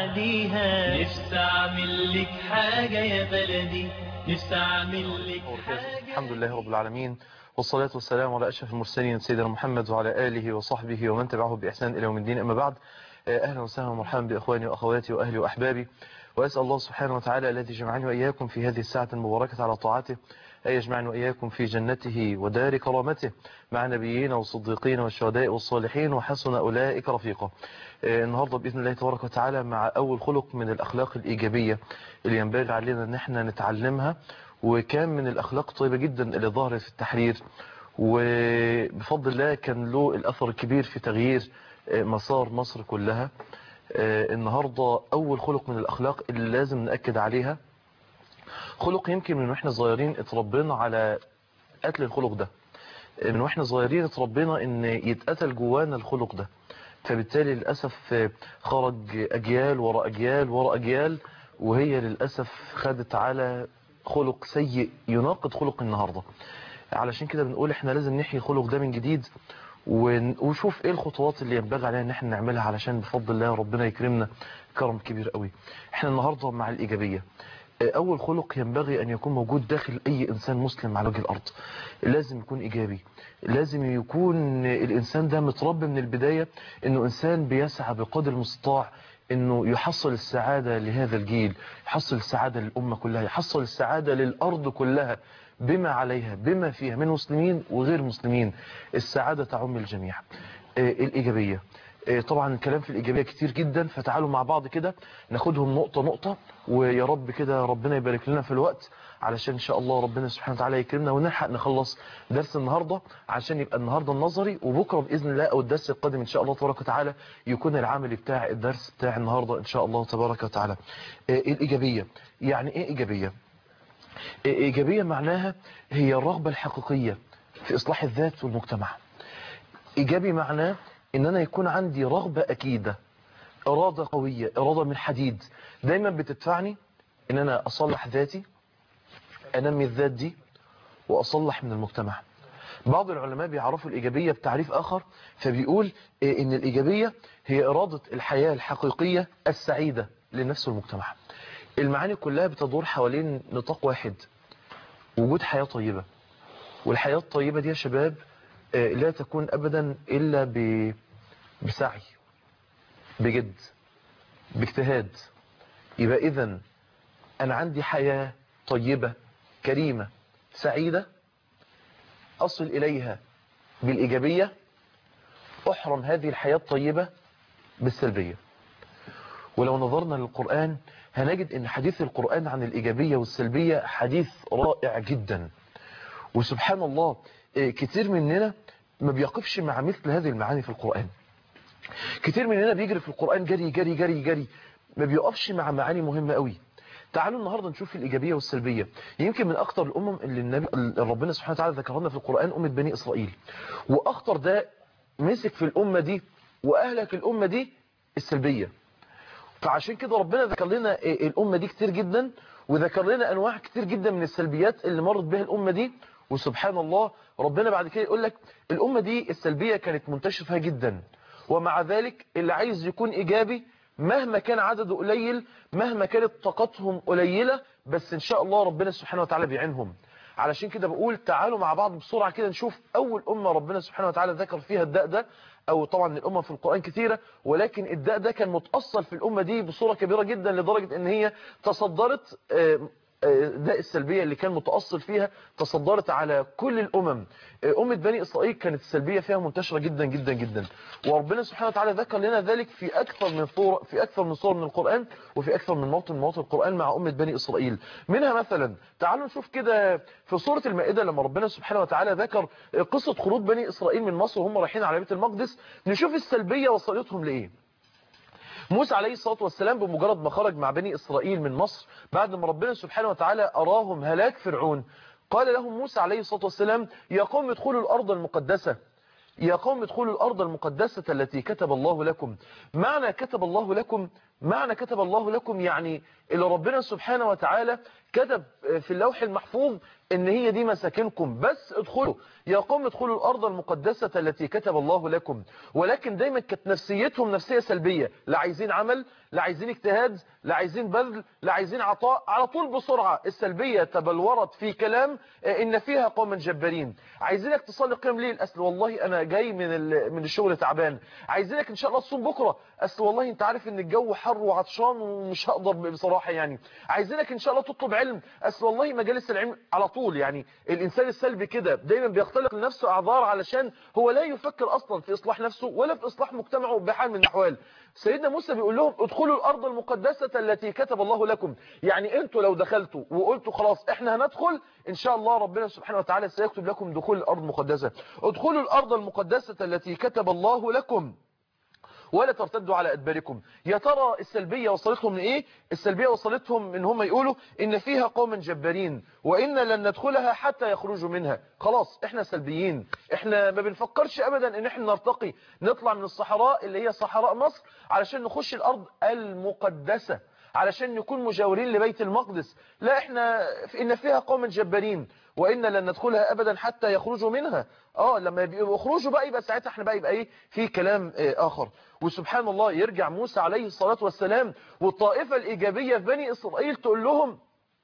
يعديها نفسي اعمل لك حاجة يا بلدي نفسي اعمل لك حاجة الحمد لله رب العالمين والصلاة والسلام على أشرف المرسلين سيدنا محمد وعلى آله وصحبه ومن تبعه بإحسان إلى يوم الدين أما بعد أهلا وسهلا ومرحبا بإخواني وأخواتي وأهلي وأحبابي وأسأل الله سبحانه وتعالى الذي جمعني وإياكم في هذه الساعة المباركة على طاعته أن يجمعنا وإياكم في جنته ودار كرامته مع نبيين والصديقين والشهداء والصالحين وحسن أولئك رفيقا النهاردة بإذن الله تبارك وتعالى مع أول خلق من الأخلاق الإيجابية اللي ينبغي علينا أن احنا نتعلمها وكان من الأخلاق الطيبة جدا اللي ظهرت في التحرير وبفضل الله كان له الأثر الكبير في تغيير مسار مصر كلها النهاردة أول خلق من الأخلاق اللي لازم نأكد عليها خلق يمكن من واحنا صغيرين اتربينا على قتل الخلق ده من واحنا صغيرين اتربينا ان يتقتل جوانا الخلق ده فبالتالي للأسف خرج أجيال وراء أجيال وراء أجيال وهي للأسف خدت على خلق سيء يناقض خلق النهاردة علشان كده بنقول احنا لازم نحيي الخلق ده من جديد ونشوف ايه الخطوات اللي ينبغي علينا ان احنا نعملها علشان بفضل الله ربنا يكرمنا كرم كبير قوي احنا النهاردة مع الإيجابية أول خلق ينبغي أن يكون موجود داخل أي إنسان مسلم على وجه الأرض لازم يكون إيجابي لازم يكون الإنسان ده متربي من البداية أنه إنسان بيسعى بقدر المستطاع أنه يحصل السعادة لهذا الجيل يحصل السعادة للأمة كلها يحصل السعادة للأرض كلها بما عليها بما فيها من مسلمين وغير مسلمين السعادة تعم الجميع الإيجابية طبعا الكلام في الإيجابية كتير جدا فتعالوا مع بعض كده ناخدهم نقطة نقطة ويا رب كده ربنا يبارك لنا في الوقت علشان إن شاء الله ربنا سبحانه وتعالى يكرمنا ونلحق نخلص درس النهاردة عشان يبقى النهاردة النظري وبكرة بإذن الله أو الدرس القادم إن شاء الله تبارك وتعالى يكون العمل بتاع الدرس بتاع النهاردة إن شاء الله تبارك وتعالى الإيجابية يعني إيه إيجابية إيجابية معناها هي الرغبة الحقيقية في إصلاح الذات والمجتمع إيجابي معناه ان انا يكون عندي رغبة اكيدة ارادة قوية ارادة من حديد دايما بتدفعني ان انا اصلح ذاتي انمي الذات دي واصلح من المجتمع بعض العلماء بيعرفوا الايجابية بتعريف اخر فبيقول ان الايجابية هي ارادة الحياة الحقيقية السعيدة للنفس والمجتمع المعاني كلها بتدور حوالين نطاق واحد وجود حياة طيبة والحياة الطيبة دي يا شباب لا تكون أبدا إلا بسعي بجد باجتهاد يبقى إذن أنا عندي حياة طيبة كريمة سعيدة أصل إليها بالإيجابية أحرم هذه الحياة الطيبة بالسلبية ولو نظرنا للقرآن هنجد أن حديث القرآن عن الإيجابية والسلبية حديث رائع جدا وسبحان الله كتير مننا ما بيقفش مع مثل هذه المعاني في القرآن كتير مننا بيجري في القرآن جري جري جري جري ما بيقفش مع معاني مهمة قوي تعالوا النهاردة نشوف الإيجابية والسلبية يمكن من أخطر الأمم اللي النبي ربنا سبحانه وتعالى ذكرنا في القرآن أمة بني إسرائيل وأخطر ده مسك في الأمة دي وأهلك الأمة دي السلبية فعشان كده ربنا ذكر لنا الأمة دي كتير جدا وذكر لنا أنواع كتير جدا من السلبيات اللي مرت بها الأمة دي وسبحان الله ربنا بعد كده يقول لك الأمة دي السلبية كانت منتشرة فيها جدا ومع ذلك اللي عايز يكون إيجابي مهما كان عدده قليل مهما كانت طاقتهم قليلة بس إن شاء الله ربنا سبحانه وتعالى بيعينهم علشان كده بقول تعالوا مع بعض بسرعة كده نشوف أول أمة ربنا سبحانه وتعالى ذكر فيها الداء ده أو طبعا الأمة في القرآن كثيرة ولكن الداء ده كان متأصل في الأمة دي بصورة كبيرة جدا لدرجة أن هي تصدرت داء السلبية اللي كان متأصل فيها تصدرت على كل الأمم أمة بني إسرائيل كانت السلبية فيها منتشرة جدا جدا جدا وربنا سبحانه وتعالى ذكر لنا ذلك في أكثر من صورة في أكثر من صور من القرآن وفي أكثر من موطن من مواطن القرآن مع أمة بني إسرائيل منها مثلا تعالوا نشوف كده في سورة المائدة لما ربنا سبحانه وتعالى ذكر قصة خروج بني إسرائيل من مصر وهم رايحين على بيت المقدس نشوف السلبية وصلتهم لإيه موسى عليه الصلاة والسلام بمجرد ما خرج مع بني إسرائيل من مصر بعد ما ربنا سبحانه وتعالى أراهم هلاك فرعون قال لهم موسى عليه الصلاة والسلام يا قوم ادخلوا الأرض المقدسة يا قوم ادخلوا الأرض المقدسة التي كتب الله لكم معنى كتب الله لكم معنى كتب الله لكم يعني اللي ربنا سبحانه وتعالى كتب في اللوح المحفوظ ان هي دي مساكنكم بس ادخلوا يا قوم ادخلوا الارض المقدسة التي كتب الله لكم ولكن دايما كانت نفسيتهم نفسية سلبية لا عايزين عمل لا عايزين اجتهاد لا عايزين بذل لا عايزين عطاء على طول بسرعة السلبية تبلورت في كلام ان فيها قوما جبارين عايزينك تصلي قيام ليل اصل والله انا جاي من من الشغل تعبان عايزينك ان شاء الله تصوم بكرة اصل والله انت عارف ان الجو حر وعطشان ومش هقدر بصراحة يعني عايزينك ان شاء الله تطلب علم اصل والله مجالس العلم على طول يعني الانسان السلبي كده دايما بيختلق لنفسه اعذار علشان هو لا يفكر اصلا في اصلاح نفسه ولا في اصلاح مجتمعه بحال من الاحوال سيدنا موسى بيقول لهم ادخلوا الارض المقدسة التي كتب الله لكم يعني انتوا لو دخلتوا وقلتوا خلاص احنا هندخل ان شاء الله ربنا سبحانه وتعالى سيكتب لكم دخول الارض المقدسة ادخلوا الارض المقدسة التي كتب الله لكم ولا ترتدوا على أدباركم يا ترى السلبية وصلتهم لإيه السلبية وصلتهم إن هم يقولوا إن فيها قوم جبارين وإن لن ندخلها حتى يخرجوا منها خلاص إحنا سلبيين إحنا ما بنفكرش أبدا إن إحنا نرتقي نطلع من الصحراء اللي هي صحراء مصر علشان نخش الأرض المقدسة علشان نكون مجاورين لبيت المقدس لا احنا ان فيها قوم جبارين وان لن ندخلها ابدا حتى يخرجوا منها اه لما يخرجوا بقى يبقى ساعتها احنا بقى يبقى ايه في كلام اه اخر وسبحان الله يرجع موسى عليه الصلاة والسلام والطائفة الايجابية في بني اسرائيل تقول لهم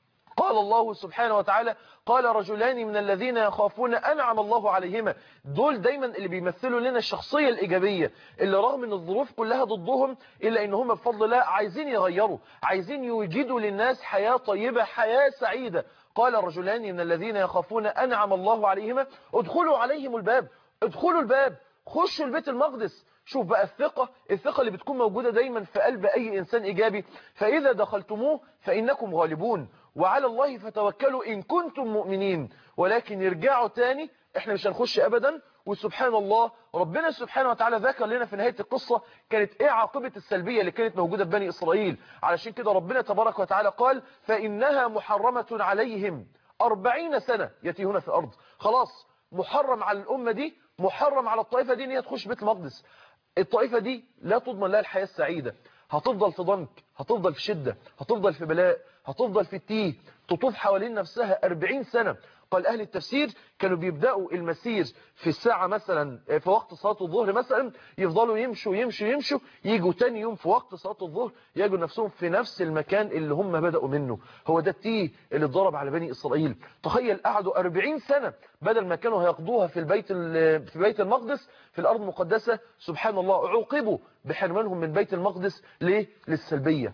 قال الله سبحانه وتعالى قال رجلان من الذين يخافون أنعم الله عليهما دول دايما اللي بيمثلوا لنا الشخصية الإيجابية اللي رغم ان الظروف كلها ضدهم إلا ان هم بفضل الله عايزين يغيروا عايزين يوجدوا للناس حياة طيبة حياة سعيدة قال الرجلان من الذين يخافون أنعم الله عليهما ادخلوا عليهم الباب ادخلوا الباب خشوا البيت المقدس شوف بقى الثقة الثقة اللي بتكون موجودة دايما في قلب أي إنسان إيجابي فإذا دخلتموه فإنكم غالبون وعلى الله فتوكلوا إن كنتم مؤمنين ولكن يرجعوا تاني احنا مش هنخش أبدا وسبحان الله ربنا سبحانه وتعالى ذكر لنا في نهاية القصة كانت ايه عاقبة السلبية اللي كانت موجودة في بني إسرائيل علشان كده ربنا تبارك وتعالى قال فإنها محرمة عليهم أربعين سنة يتيهون في الأرض خلاص محرم على الأمة دي محرم على الطائفة دي ان هي تخش بيت المقدس الطائفة دي لا تضمن لها الحياة السعيدة هتفضل في ضنك هتفضل في شدة هتفضل في بلاء هتفضل في التيه تطوف حوالين نفسها 40 سنة قال أهل التفسير كانوا بيبدأوا المسير في الساعة مثلا في وقت صلاة الظهر مثلا يفضلوا يمشوا يمشوا يمشوا يجوا تاني يوم في وقت صلاة الظهر يجوا نفسهم في نفس المكان اللي هم بدأوا منه هو ده التيه اللي اتضرب على بني إسرائيل تخيل قعدوا 40 سنة بدل ما كانوا هيقضوها في البيت في بيت المقدس في الأرض المقدسة سبحان الله عوقبوا بحرمانهم من بيت المقدس ليه للسلبية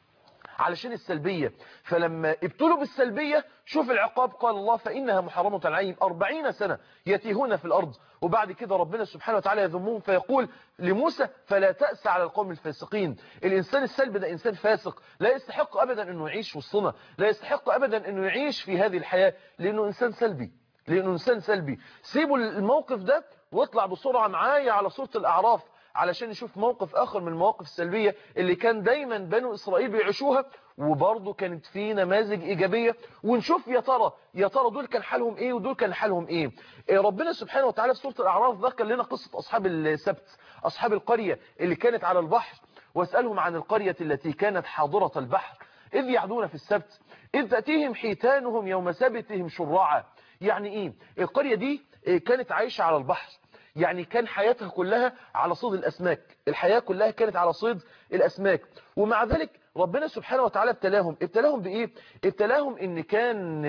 علشان السلبية فلما ابتلوا بالسلبية شوف العقاب قال الله فإنها محرمة عليهم أربعين سنة يتيهون في الأرض وبعد كده ربنا سبحانه وتعالى يذمهم فيقول لموسى فلا تأس على القوم الفاسقين الإنسان السلبي ده إنسان فاسق لا يستحق أبدا أنه يعيش وسطنا لا يستحق أبدا أنه يعيش في هذه الحياة لأنه إنسان سلبي لأنه إنسان سلبي سيبوا الموقف ده واطلع بسرعة معايا على صورة الأعراف علشان نشوف موقف آخر من المواقف السلبية اللي كان دايما بنو إسرائيل بيعيشوها وبرضه كانت في نماذج إيجابية ونشوف يا ترى يا ترى دول كان حالهم إيه ودول كان حالهم إيه ربنا سبحانه وتعالى في سورة الأعراف ذكر لنا قصة أصحاب السبت أصحاب القرية اللي كانت على البحر واسألهم عن القرية التي كانت حاضرة البحر إذ يعدون في السبت إذ تأتيهم حيتانهم يوم سبتهم شرعا يعني إيه القرية دي كانت عايشة على البحر يعني كان حياتها كلها على صيد الأسماك الحياة كلها كانت على صيد الأسماك ومع ذلك ربنا سبحانه وتعالى ابتلاهم ابتلاهم بإيه ابتلاهم إن كان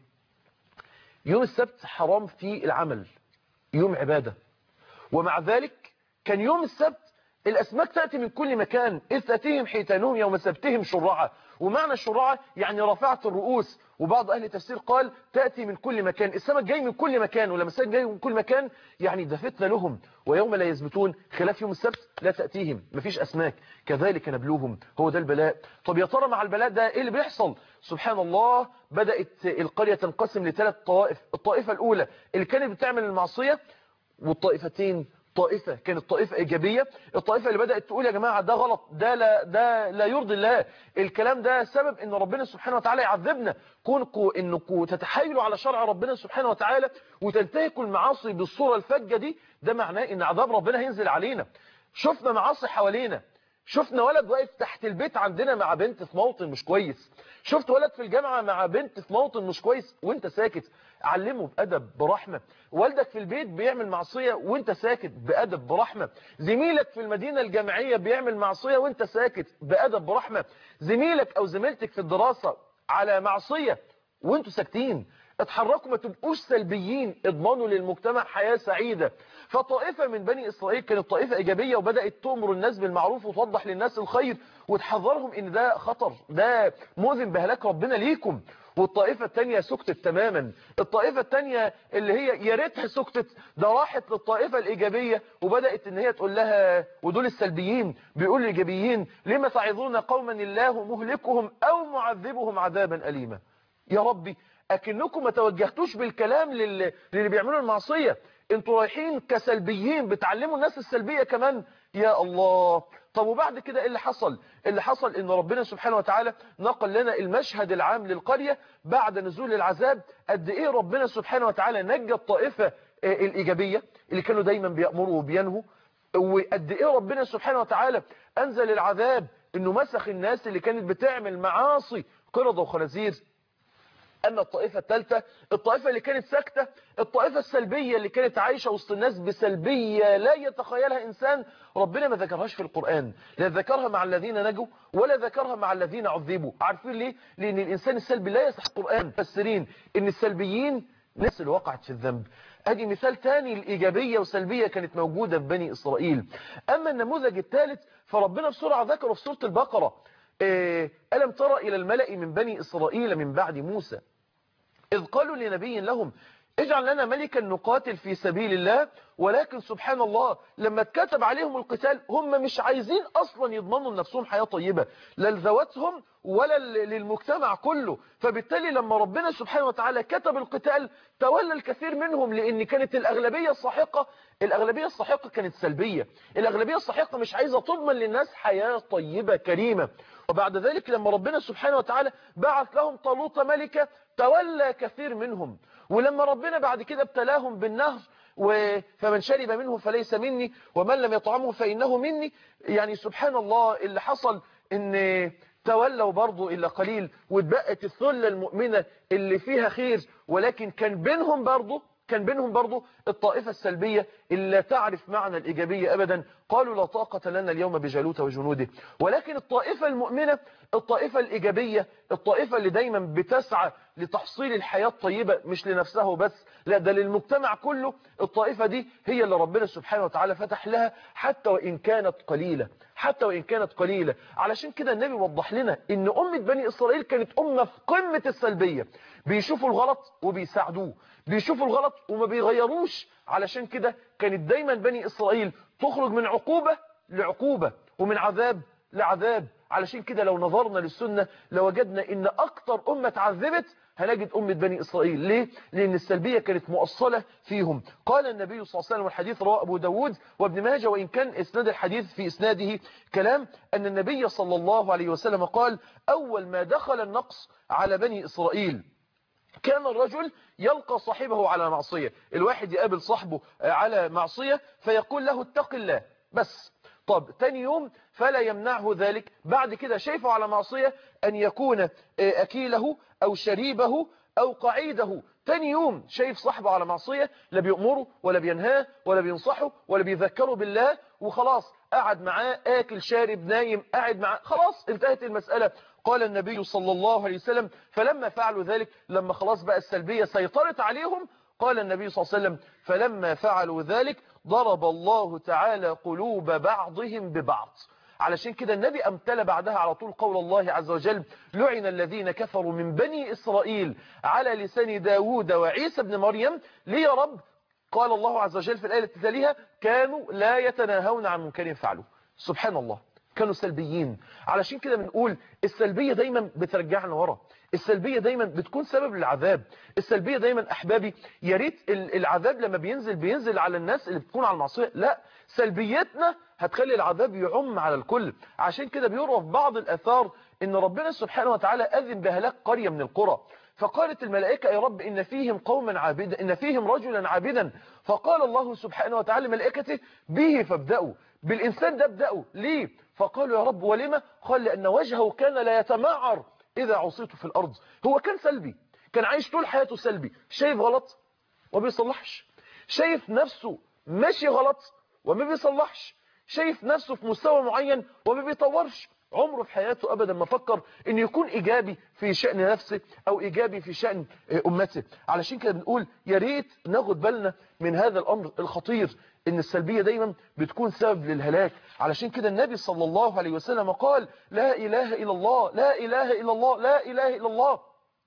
يوم السبت حرام في العمل يوم عبادة ومع ذلك كان يوم السبت الأسماك تأتي من كل مكان إذ تأتيهم حيتانهم يوم سبتهم شرعة ومعنى الشرعة يعني رفعت الرؤوس وبعض أهل التفسير قال تأتي من كل مكان السمك جاي من كل مكان ولما السمك جاي من كل مكان يعني ده فتنة لهم ويوم لا يثبتون خلاف يوم السبت لا تأتيهم مفيش أسماك كذلك نبلوهم هو ده البلاء طب يا ترى مع البلاء ده إيه اللي بيحصل سبحان الله بدأت القرية تنقسم لثلاث طوائف الطائفة الأولى اللي كانت بتعمل المعصية والطائفتين طائفة كانت طائفة إيجابية الطائفة اللي بدأت تقول يا جماعة ده غلط ده لا, ده لا يرضي الله الكلام ده سبب ان ربنا سبحانه وتعالى يعذبنا كونكم انكم تتحايلوا على شرع ربنا سبحانه وتعالى وتنتهكوا المعاصي بالصورة الفجة دي ده معناه ان عذاب ربنا هينزل علينا شفنا معاصي حوالينا شفنا ولد واقف تحت البيت عندنا مع بنت في موطن مش كويس شفت ولد في الجامعة مع بنت في موطن مش كويس وانت ساكت علمه بأدب برحمة والدك في البيت بيعمل معصية وانت ساكت بأدب برحمة زميلك في المدينة الجامعية بيعمل معصية وانت ساكت بأدب برحمة زميلك او زميلتك في الدراسة على معصية وانتوا ساكتين اتحركوا ما تبقوش سلبيين اضمنوا للمجتمع حياة سعيدة فطائفة من بني إسرائيل كانت طائفة إيجابية وبدأت تؤمر الناس بالمعروف وتوضح للناس الخير وتحذرهم إن ده خطر ده مؤذن بهلاك ربنا ليكم والطائفة التانية سكتت تماما الطائفة التانية اللي هي يا ريتها سكتت ده راحت للطائفة الإيجابية وبدأت إن هي تقول لها ودول السلبيين بيقول الإيجابيين لما تعظون قوما الله مهلكهم أو معذبهم عذابا أليما يا ربي أكنكم ما توجهتوش بالكلام للي, للي بيعملوا المعصية انتوا رايحين كسلبيين بتعلموا الناس السلبية كمان يا الله طب وبعد كده ايه اللي حصل اللي حصل ان ربنا سبحانه وتعالى نقل لنا المشهد العام للقرية بعد نزول العذاب قد ايه ربنا سبحانه وتعالى نجى الطائفة الايجابية اللي كانوا دايما بيأمروا وبينهوا وقد ايه ربنا سبحانه وتعالى انزل العذاب انه مسخ الناس اللي كانت بتعمل معاصي قردة وخنازير أما الطائفة الثالثة الطائفة اللي كانت ساكتة الطائفة السلبية اللي كانت عايشة وسط الناس بسلبية لا يتخيلها إنسان ربنا ما ذكرهاش في القرآن لا ذكرها مع الذين نجوا ولا ذكرها مع الذين عذبوا عارفين ليه؟ لأن الإنسان السلبي لا يصح القرآن مفسرين إن السلبيين ناس اللي وقعت في الذنب ادي مثال تاني الإيجابية وسلبية كانت موجودة في بني إسرائيل أما النموذج الثالث فربنا بسرعة ذكره في سورة البقرة إيه ألم ترى إلى الملأ من بني إسرائيل من بعد موسى إذ قالوا لنبي لهم اجعل لنا ملكا نقاتل في سبيل الله ولكن سبحان الله لما اتكتب عليهم القتال هم مش عايزين أصلا يضمنوا لنفسهم حياة طيبة لا لذواتهم ولا للمجتمع كله فبالتالي لما ربنا سبحانه وتعالى كتب القتال تولى الكثير منهم لأن كانت الأغلبية الصحيقة الأغلبية الصحيقة كانت سلبية الأغلبية الصحيقة مش عايزة تضمن للناس حياة طيبة كريمة وبعد ذلك لما ربنا سبحانه وتعالى بعث لهم طالوت ملكة تولى كثير منهم ولما ربنا بعد كده ابتلاهم بالنهر فمن شرب منه فليس مني ومن لم يطعمه فإنه مني يعني سبحان الله اللي حصل ان تولوا برضو إلا قليل واتبقت الثلة المؤمنة اللي فيها خير ولكن كان بينهم برضو كان بينهم برضو الطائفة السلبية اللي لا تعرف معنى الإيجابية أبدا قالوا لا طاقة لنا اليوم بجالوت وجنوده ولكن الطائفة المؤمنة الطائفة الإيجابية الطائفة اللي دايما بتسعى لتحصيل الحياة الطيبة مش لنفسه بس لا ده للمجتمع كله الطائفة دي هي اللي ربنا سبحانه وتعالى فتح لها حتى وإن كانت قليلة حتى وإن كانت قليلة علشان كده النبي وضح لنا إن أمة بني إسرائيل كانت أمة في قمة السلبية بيشوفوا الغلط وبيساعدوه بيشوفوا الغلط وما بيغيروش علشان كده كانت دايما بني إسرائيل تخرج من عقوبة لعقوبة ومن عذاب لعذاب علشان كده لو نظرنا للسنة لوجدنا ان اكتر امة اتعذبت هنجد أمة بني إسرائيل ليه؟ لأن السلبية كانت مؤصلة فيهم قال النبي صلى الله عليه وسلم والحديث رواه أبو داود وابن ماجه وإن كان إسناد الحديث في إسناده كلام أن النبي صلى الله عليه وسلم قال أول ما دخل النقص على بني إسرائيل كان الرجل يلقى صاحبه على معصية الواحد يقابل صاحبه على معصية فيقول له اتق الله بس طب تاني يوم فلا يمنعه ذلك بعد كده شايفه على معصية أن يكون أكيله أو شريبه أو قعيده تاني يوم شايف صاحبه على معصية لا بيأمره ولا بينهاه ولا بينصحه ولا بيذكره بالله وخلاص قاعد معاه آكل شارب نايم قاعد معاه خلاص انتهت المسألة قال النبي صلى الله عليه وسلم فلما فعلوا ذلك لما خلاص بقى السلبية سيطرت عليهم قال النبي صلى الله عليه وسلم فلما فعلوا ذلك ضرب الله تعالى قلوب بعضهم ببعض علشان كده النبي أمتل بعدها على طول قول الله عز وجل لعن الذين كفروا من بني إسرائيل على لسان داود وعيسى بن مريم ليه يا رب قال الله عز وجل في الآية التي تليها كانوا لا يتناهون عن منكر فعلوا سبحان الله كانوا سلبيين علشان كده بنقول السلبية دايما بترجعنا ورا السلبية دايما بتكون سبب للعذاب السلبية دايما أحبابي يا ريت العذاب لما بينزل بينزل على الناس اللي بتكون على المعصية لا سلبيتنا هتخلي العذاب يعم على الكل عشان كده بيروى في بعض الأثار إن ربنا سبحانه وتعالى أذن بهلاك قرية من القرى فقالت الملائكة يا رب إن فيهم قوما عابدا إن فيهم رجلا عابدا فقال الله سبحانه وتعالى ملائكته به فابدأوا بالإنسان ده ابدأوا ليه فقالوا يا رب ولما قال لأن وجهه كان لا يتمعر إذا عصيت في الأرض هو كان سلبي كان عايش طول حياته سلبي شايف غلط وما بيصلحش شايف نفسه ماشي غلط وما بيصلحش شايف نفسه في مستوى معين وما بيطورش عمره في حياته أبدا ما فكر أن يكون إيجابي في شأن نفسه أو إيجابي في شأن أمته علشان كده بنقول يا ريت ناخد بالنا من هذا الأمر الخطير ان السلبية دايما بتكون سبب للهلاك علشان كده النبي صلى الله عليه وسلم قال لا إله إلا الله لا إله إلا الله لا إله إلا الله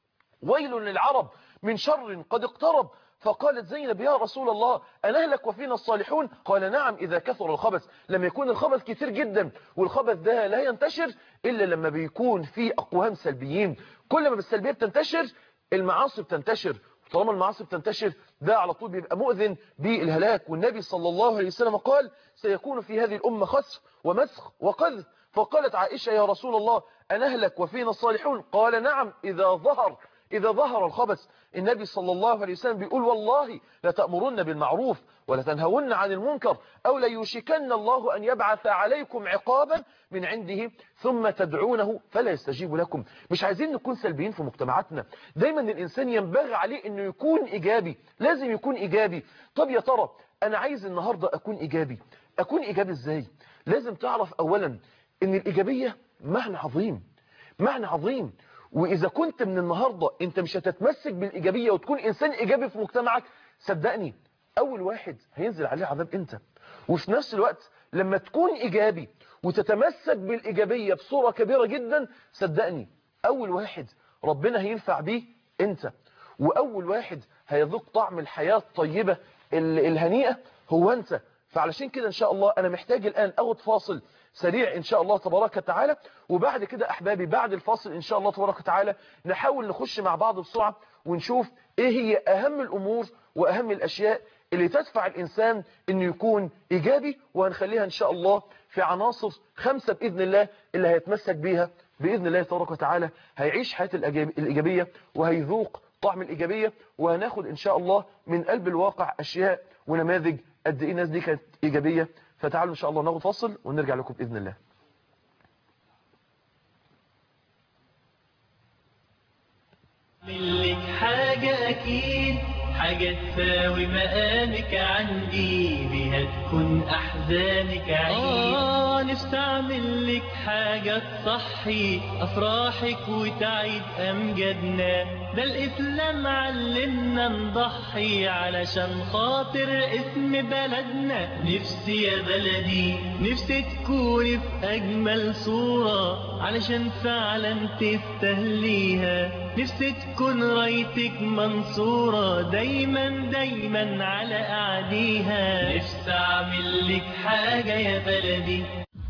ويل للعرب من شر قد اقترب فقالت زينب يا رسول الله أنهلك وفينا الصالحون قال نعم إذا كثر الخبث لما يكون الخبث كتير جدا والخبث ده لا ينتشر إلا لما بيكون في أقوام سلبيين كل ما السلبية بتنتشر المعاصي بتنتشر طالما المعاصي بتنتشر ده على طول بيبقى مؤذن بالهلاك والنبي صلى الله عليه وسلم قال سيكون في هذه الأمة خسف ومسخ وقذف فقالت عائشة يا رسول الله أنهلك وفينا الصالحون قال نعم إذا ظهر إذا ظهر الخبث النبي صلى الله عليه وسلم بيقول والله لتأمرن بالمعروف ولتنهون عن المنكر أو ليوشكن الله أن يبعث عليكم عقابا من عنده ثم تدعونه فلا يستجيب لكم مش عايزين نكون سلبيين في مجتمعاتنا دايما الإنسان ينبغي عليه أنه يكون إيجابي لازم يكون إيجابي طب يا ترى أنا عايز النهاردة أكون إيجابي أكون إيجابي إزاي لازم تعرف أولا أن الإيجابية معنى عظيم معنى عظيم وإذا كنت من النهاردة أنت مش هتتمسك بالإيجابية وتكون إنسان إيجابي في مجتمعك صدقني أول واحد هينزل عليه عذاب أنت وفي نفس الوقت لما تكون إيجابي وتتمسك بالإيجابية بصورة كبيرة جدا صدقني أول واحد ربنا هينفع بيه أنت وأول واحد هيذوق طعم الحياة الطيبة الهنيئة هو أنت فعلشان كده إن شاء الله أنا محتاج الآن أخد فاصل سريع إن شاء الله تبارك وتعالى وبعد كده أحبابي بعد الفاصل إن شاء الله تبارك وتعالى نحاول نخش مع بعض بسرعة ونشوف إيه هي أهم الأمور وأهم الأشياء اللي تدفع الإنسان إنه يكون إيجابي وهنخليها إن شاء الله في عناصر خمسة بإذن الله اللي هيتمسك بيها بإذن الله تبارك وتعالى هيعيش حياة الإيجابية وهيذوق طعم الإيجابية وهناخد إن شاء الله من قلب الواقع أشياء ونماذج قد إيه الناس دي كانت إيجابية فتعالوا إن شاء الله ناخد فاصل ونرجع لكم بإذن الله لك حاجة أكيد حاجة تساوي مقامك عندي بيها تكون أحزانك عيد آه نفسي أعمل لك حاجة تصحي أفراحك وتعيد أمجادنا ده الإسلام علمنا نضحي علشان خاطر اسم بلدنا نفسي يا بلدي نفسي تكوني في أجمل صورة علشان فعلا تستهليها نفسي تكون رايتك منصورة دايما دايما على أعديها نفسي أعمل لك حاجة يا بلدي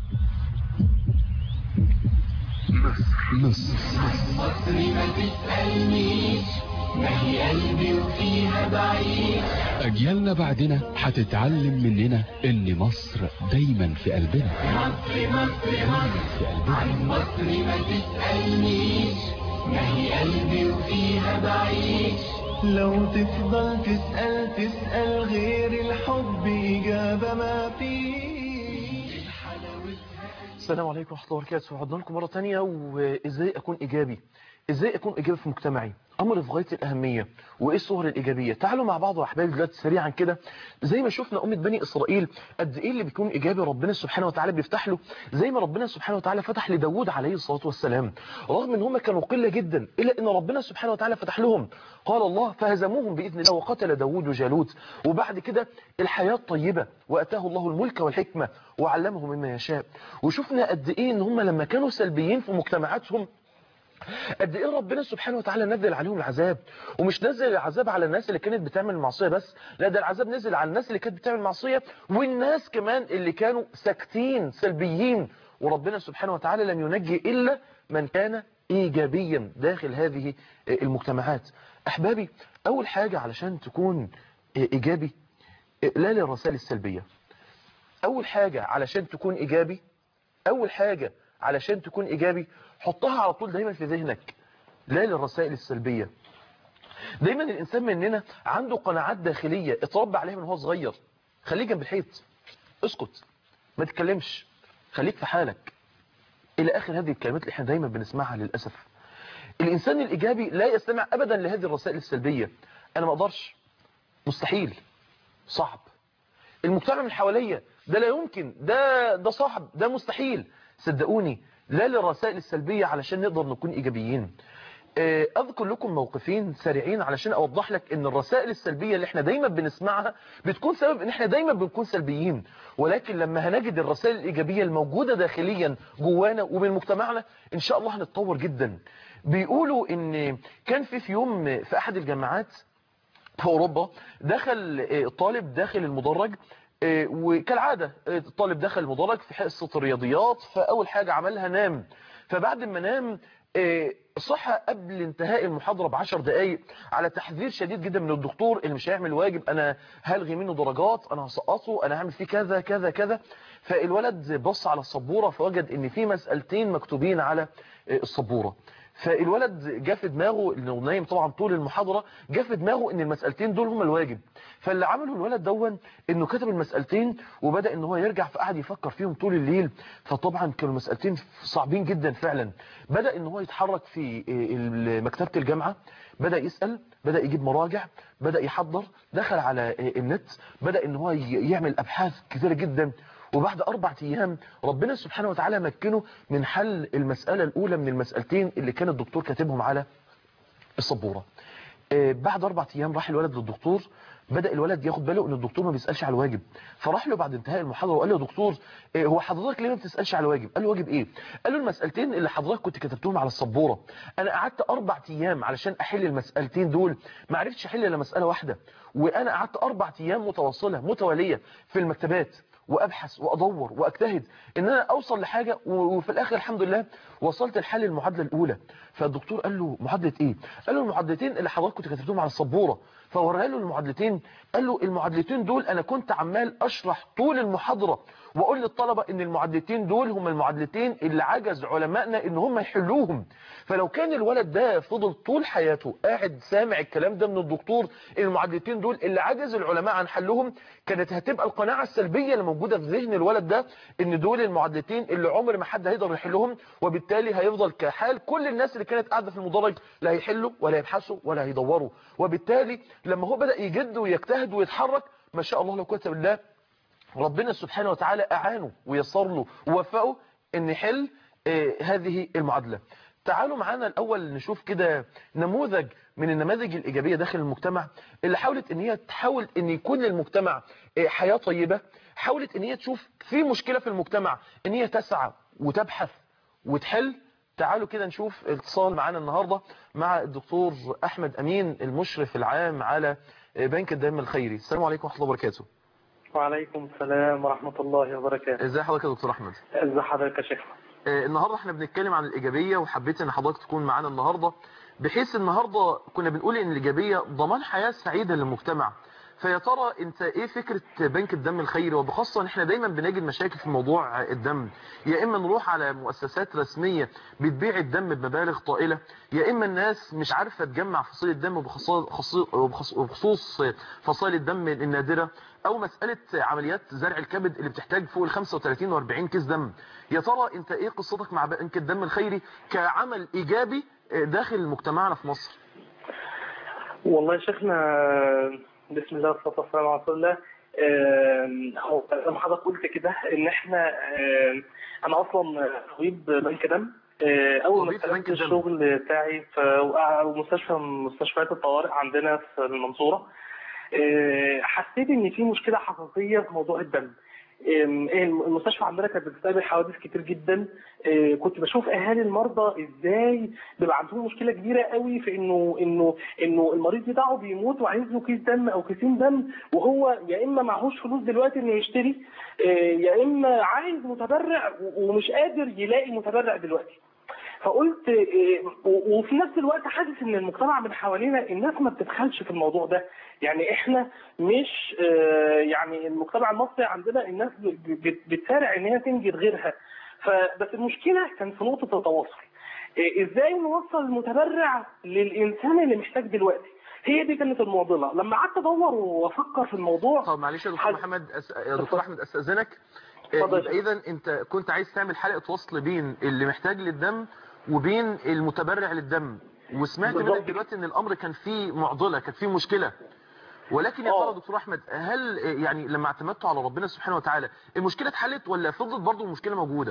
مصر مصر ما تسألنيش ما هي قلبي وفيها بعيد أجيالنا بعدنا هتتعلم مننا إن مصر دايما في قلبنا مصر مصر مصر في قلبنا عن مصر ما تسألنيش ما هي قلبي وفيها بعيش لو تفضل تسأل تسأل غير الحب إجابة ما فيش السلام عليكم ورحمة الله وبركاته عدنا لكم مرة تانية وإزاي أكون إيجابي إزاي أكون إيجابي في مجتمعي أمر في غاية الأهمية وإيه الصور الإيجابية تعالوا مع بعض يا أحبابي دلوقتي سريعا كده زي ما شفنا أمة بني إسرائيل قد إيه اللي بيكون إيجابي ربنا سبحانه وتعالى بيفتح له زي ما ربنا سبحانه وتعالى فتح لداود عليه الصلاة والسلام رغم إن هم كانوا قلة جدا إلا إن ربنا سبحانه وتعالى فتح لهم قال الله فهزموهم بإذن الله وقتل داود جالوت وبعد كده الحياة طيبة وأتاه الله الملك والحكمة وعلمه مما يشاء وشفنا قد إيه إن هم لما كانوا سلبيين في مجتمعاتهم قد ايه ربنا سبحانه وتعالى نزل عليهم العذاب ومش نزل العذاب على الناس اللي كانت بتعمل المعصيه بس لا ده العذاب نزل على الناس اللي كانت بتعمل معصيه والناس كمان اللي كانوا ساكتين سلبيين وربنا سبحانه وتعالى لم ينجي الا من كان ايجابيا داخل هذه المجتمعات احبابي اول حاجه علشان تكون ايجابي لا للرسائل السلبيه اول حاجه علشان تكون ايجابي اول حاجه علشان تكون ايجابي حطها على طول دايما في ذهنك لا للرسائل السلبية دايما الإنسان مننا عنده قناعات داخلية اتربى عليها من هو صغير خليه جنب الحيط اسكت ما تتكلمش خليك في حالك الى اخر هذه الكلمات اللي احنا دايما بنسمعها للاسف الانسان الايجابي لا يستمع ابدا لهذه الرسائل السلبيه انا ما اقدرش مستحيل صعب المجتمع من حواليا ده لا يمكن ده ده صعب ده مستحيل صدقوني لا للرسائل السلبيه علشان نقدر نكون ايجابيين آه، اذكر لكم موقفين سريعين علشان اوضح لك ان الرسائل السلبيه اللي احنا دايما بنسمعها بتكون سبب ان احنا دايما بنكون سلبيين ولكن لما هنجد الرسائل الايجابيه الموجوده داخليا جوانا ومن مجتمعنا ان شاء الله هنتطور جدا بيقولوا ان كان في في يوم في احد الجامعات في اوروبا دخل آه، طالب داخل المدرج آه، وكالعاده آه، الطالب دخل المدرج في حصه الرياضيات فاول حاجه عملها نام فبعد ما نام آه، صحى قبل انتهاء المحاضرة بعشر دقايق على تحذير شديد جدا من الدكتور اللي مش هيعمل واجب انا هلغي منه درجات انا هسقطه انا هعمل فيه كذا كذا كذا فالولد بص على السبورة فوجد ان في مسألتين مكتوبين على آه، السبورة فالولد جه في دماغه انه نايم طبعا طول المحاضره جه في دماغه ان المسالتين دول هم الواجب فاللي عمله الولد دون انه كتب المسالتين وبدا ان هو يرجع فقعد يفكر فيهم طول الليل فطبعا كانوا المسالتين صعبين جدا فعلا بدا ان هو يتحرك في مكتبه الجامعه بدا يسال بدا يجيب مراجع بدا يحضر دخل على النت بدا ان هو يعمل ابحاث كثيره جدا وبعد أربع أيام ربنا سبحانه وتعالى مكنه من حل المسألة الأولى من المسألتين اللي كان الدكتور كاتبهم على السبورة آه، بعد أربع أيام راح الولد للدكتور بدأ الولد ياخد باله ان الدكتور ما بيسألش على الواجب فراح له بعد انتهاء المحاضرة وقال له يا دكتور آه، هو حضرتك ليه ما بتسألش على الواجب قال له واجب ايه قال له المسألتين اللي حضرتك كنت كتبتهم على السبورة انا قعدت اربع ايام علشان احل المسألتين دول ما عرفتش احل الا مسألة واحدة وانا قعدت اربع ايام متواصلة متوالية في المكتبات وابحث وادور واجتهد ان انا اوصل لحاجه وفي الاخر الحمد لله وصلت لحل المعادله الاولى فالدكتور قال له معادله ايه قال له المعادلتين اللي حضرتك كنت كتبتهم على السبوره فوريها له المعادلتين قال له المعادلتين دول انا كنت عمال اشرح طول المحاضره واقول للطلبه ان المعادلتين دول هم المعادلتين اللي عجز علمائنا ان هم يحلوهم فلو كان الولد ده فضل طول حياته قاعد سامع الكلام ده من الدكتور المعادلتين دول اللي عجز العلماء عن حلهم كانت هتبقى القناعه السلبيه اللي موجوده في ذهن الولد ده ان دول المعادلتين اللي عمر ما حد هيقدر يحلهم وبالتالي هيفضل كحال كل الناس اللي كانت قاعده في المدرج لا هيحلوا ولا يبحثوا ولا هيدوروا وبالتالي لما هو بدا يجد ويجتهد ويتحرك ما شاء الله لو كتب بالله ربنا سبحانه وتعالى أعانه ويسر له ووفقه ان يحل آه، هذه المعادلة تعالوا معانا الأول نشوف كده نموذج من النماذج الإيجابية داخل المجتمع اللي حاولت ان هي تحاول ان يكون للمجتمع آه، حياة طيبة حاولت ان هي تشوف في مشكلة في المجتمع ان هي تسعى وتبحث وتحل تعالوا كده نشوف اتصال معانا النهاردة مع الدكتور أحمد أمين المشرف العام على آه، بنك الدم الخيري السلام عليكم ورحمة الله وبركاته وعليكم السلام ورحمة الله وبركاته ازي حضرتك يا دكتور احمد ازي حضرتك يا شيخ آه، النهارده احنا بنتكلم عن الايجابيه وحبيت ان حضرتك تكون معانا النهارده بحيث النهارده كنا بنقول ان الايجابيه ضمان حياه سعيده للمجتمع فيا ترى انت ايه فكره بنك الدم الخيري وبخاصه ان احنا دايما بنجد مشاكل في موضوع الدم يا اما نروح على مؤسسات رسميه بتبيع الدم بمبالغ طائله يا اما الناس مش عارفه تجمع فصيل الدم وبخصوص وبخص- وبخصوص فصائل الدم النادره او مساله عمليات زرع الكبد اللي بتحتاج فوق ال 35 و40 كيس دم يا ترى انت ايه قصتك مع بنك الدم الخيري كعمل ايجابي داخل مجتمعنا في مصر والله يا شيخنا بسم الله والصلاة والسلام على رسول الله آم، هو زي ما حضرتك قلت كده ان احنا آم، انا اصلا طبيب بنك دم آه، اول ما طبيب بنك ابتديت الدم. الشغل بتاعي في مستشفى من مستشفيات الطوارئ عندنا في المنصورة آه، حسيت ان في مشكلة حقيقية في موضوع الدم آم، المستشفى عندنا كانت بتستقبل حوادث كتير جدا آه، كنت بشوف اهالي المرضى ازاي بيبقى عندهم مشكله كبيره قوي في انه انه انه المريض بتاعه بيموت وعايز له كيس دم او كيسين دم وهو يا اما معهوش فلوس دلوقتي انه يشتري آه، يا اما عايز متبرع و- ومش قادر يلاقي متبرع دلوقتي فقلت إيه، و- وفي نفس الوقت حاسس ان المجتمع من حوالينا الناس ما بتدخلش في الموضوع ده يعني احنا مش آه، يعني المجتمع المصري عندنا الناس ب- ب- بتسارع ان هي تنجد غيرها فبس المشكله كان في نقطه التواصل إيه، ازاي نوصل المتبرع للانسان اللي محتاج دلوقتي هي دي كانت المعضله لما قعدت ادور وافكر في الموضوع طب معلش يا دكتور حد- محمد أس... يا دكتور احمد استاذنك اتفضل يا اذا انت كنت عايز تعمل حلقه وصل بين اللي محتاج للدم وبين المتبرع للدم وسمعت منك بالظبط. دلوقتي ان الامر كان فيه معضله كان فيه مشكله ولكن يا آه. ترى دكتور احمد هل آه، يعني لما اعتمدتوا على ربنا سبحانه وتعالى المشكله اتحلت ولا فضلت برضه المشكله موجوده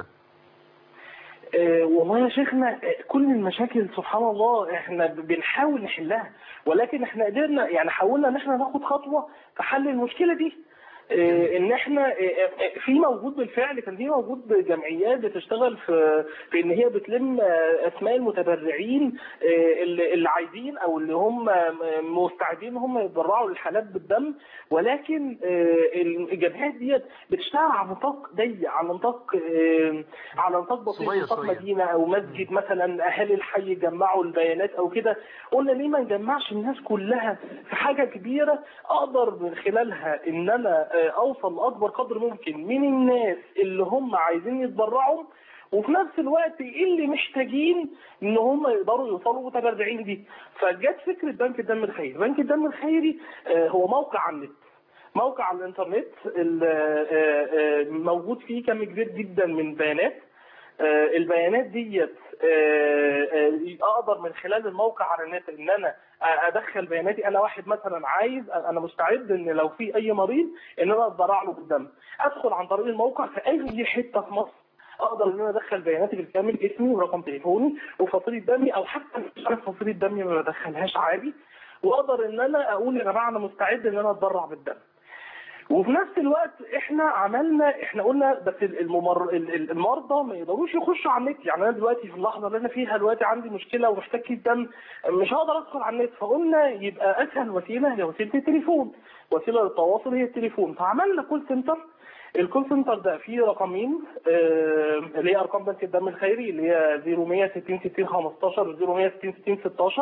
آه، والله يا شيخنا آه، كل المشاكل سبحان الله احنا بنحاول نحلها ولكن احنا قدرنا يعني حاولنا ان احنا ناخد خطوه في حل المشكله دي آه، ان احنا آه، آه، في موجود بالفعل كان في موجود جمعيات بتشتغل في في ان هي بتلم آه، اسماء المتبرعين آه، اللي اللي عايزين او اللي هم آه، مستعدين هم يتبرعوا للحالات بالدم ولكن آه، الجمعيات ديت بتشتغل على نطاق ضيق على نطاق آه، على نطاق بسيط صغير نطاق شوية. مدينه او مسجد مثلا اهالي الحي يجمعوا البيانات او كده قلنا ليه ما نجمعش الناس كلها في حاجه كبيره اقدر من خلالها ان انا آه، اوصل لاكبر قدر ممكن من الناس اللي هم عايزين يتبرعوا وفي نفس الوقت اللي محتاجين ان هم يقدروا يوصلوا متبرعين دي فجت فكره بنك الدم الخيري بنك الدم الخيري آه، هو موقع على النت موقع على الانترنت ال- آه، آه، موجود فيه كم كبير جدا من بيانات آه، البيانات ديت آه، آه، اقدر من خلال الموقع على النت ان انا ادخل بياناتي انا واحد مثلا عايز انا مستعد ان لو في اي مريض ان انا اتبرع له بالدم ادخل عن طريق الموقع في اي حته في مصر اقدر ان انا ادخل بياناتي بالكامل اسمي ورقم تليفوني وفصيله دمي او حتى مش عارف فصيله دمي ما بدخلهاش عادي واقدر ان انا اقول يا جماعه انا مستعد ان انا اتبرع بالدم وفي نفس الوقت احنا عملنا احنا قلنا بس الممر ال- ال- المرضى ما يقدروش يخشوا على النت يعني انا دلوقتي في اللحظه اللي انا فيها دلوقتي عندي مشكله ومحتاج كيس دم مش هقدر ادخل على النت فقلنا يبقى اسهل وسيله هي وسيله التليفون وسيله للتواصل هي التليفون فعملنا كول سنتر الكول سنتر ده فيه رقمين آه، اللي هي ارقام بنك الدم الخيري اللي هي 0160 60 15 0160 60 16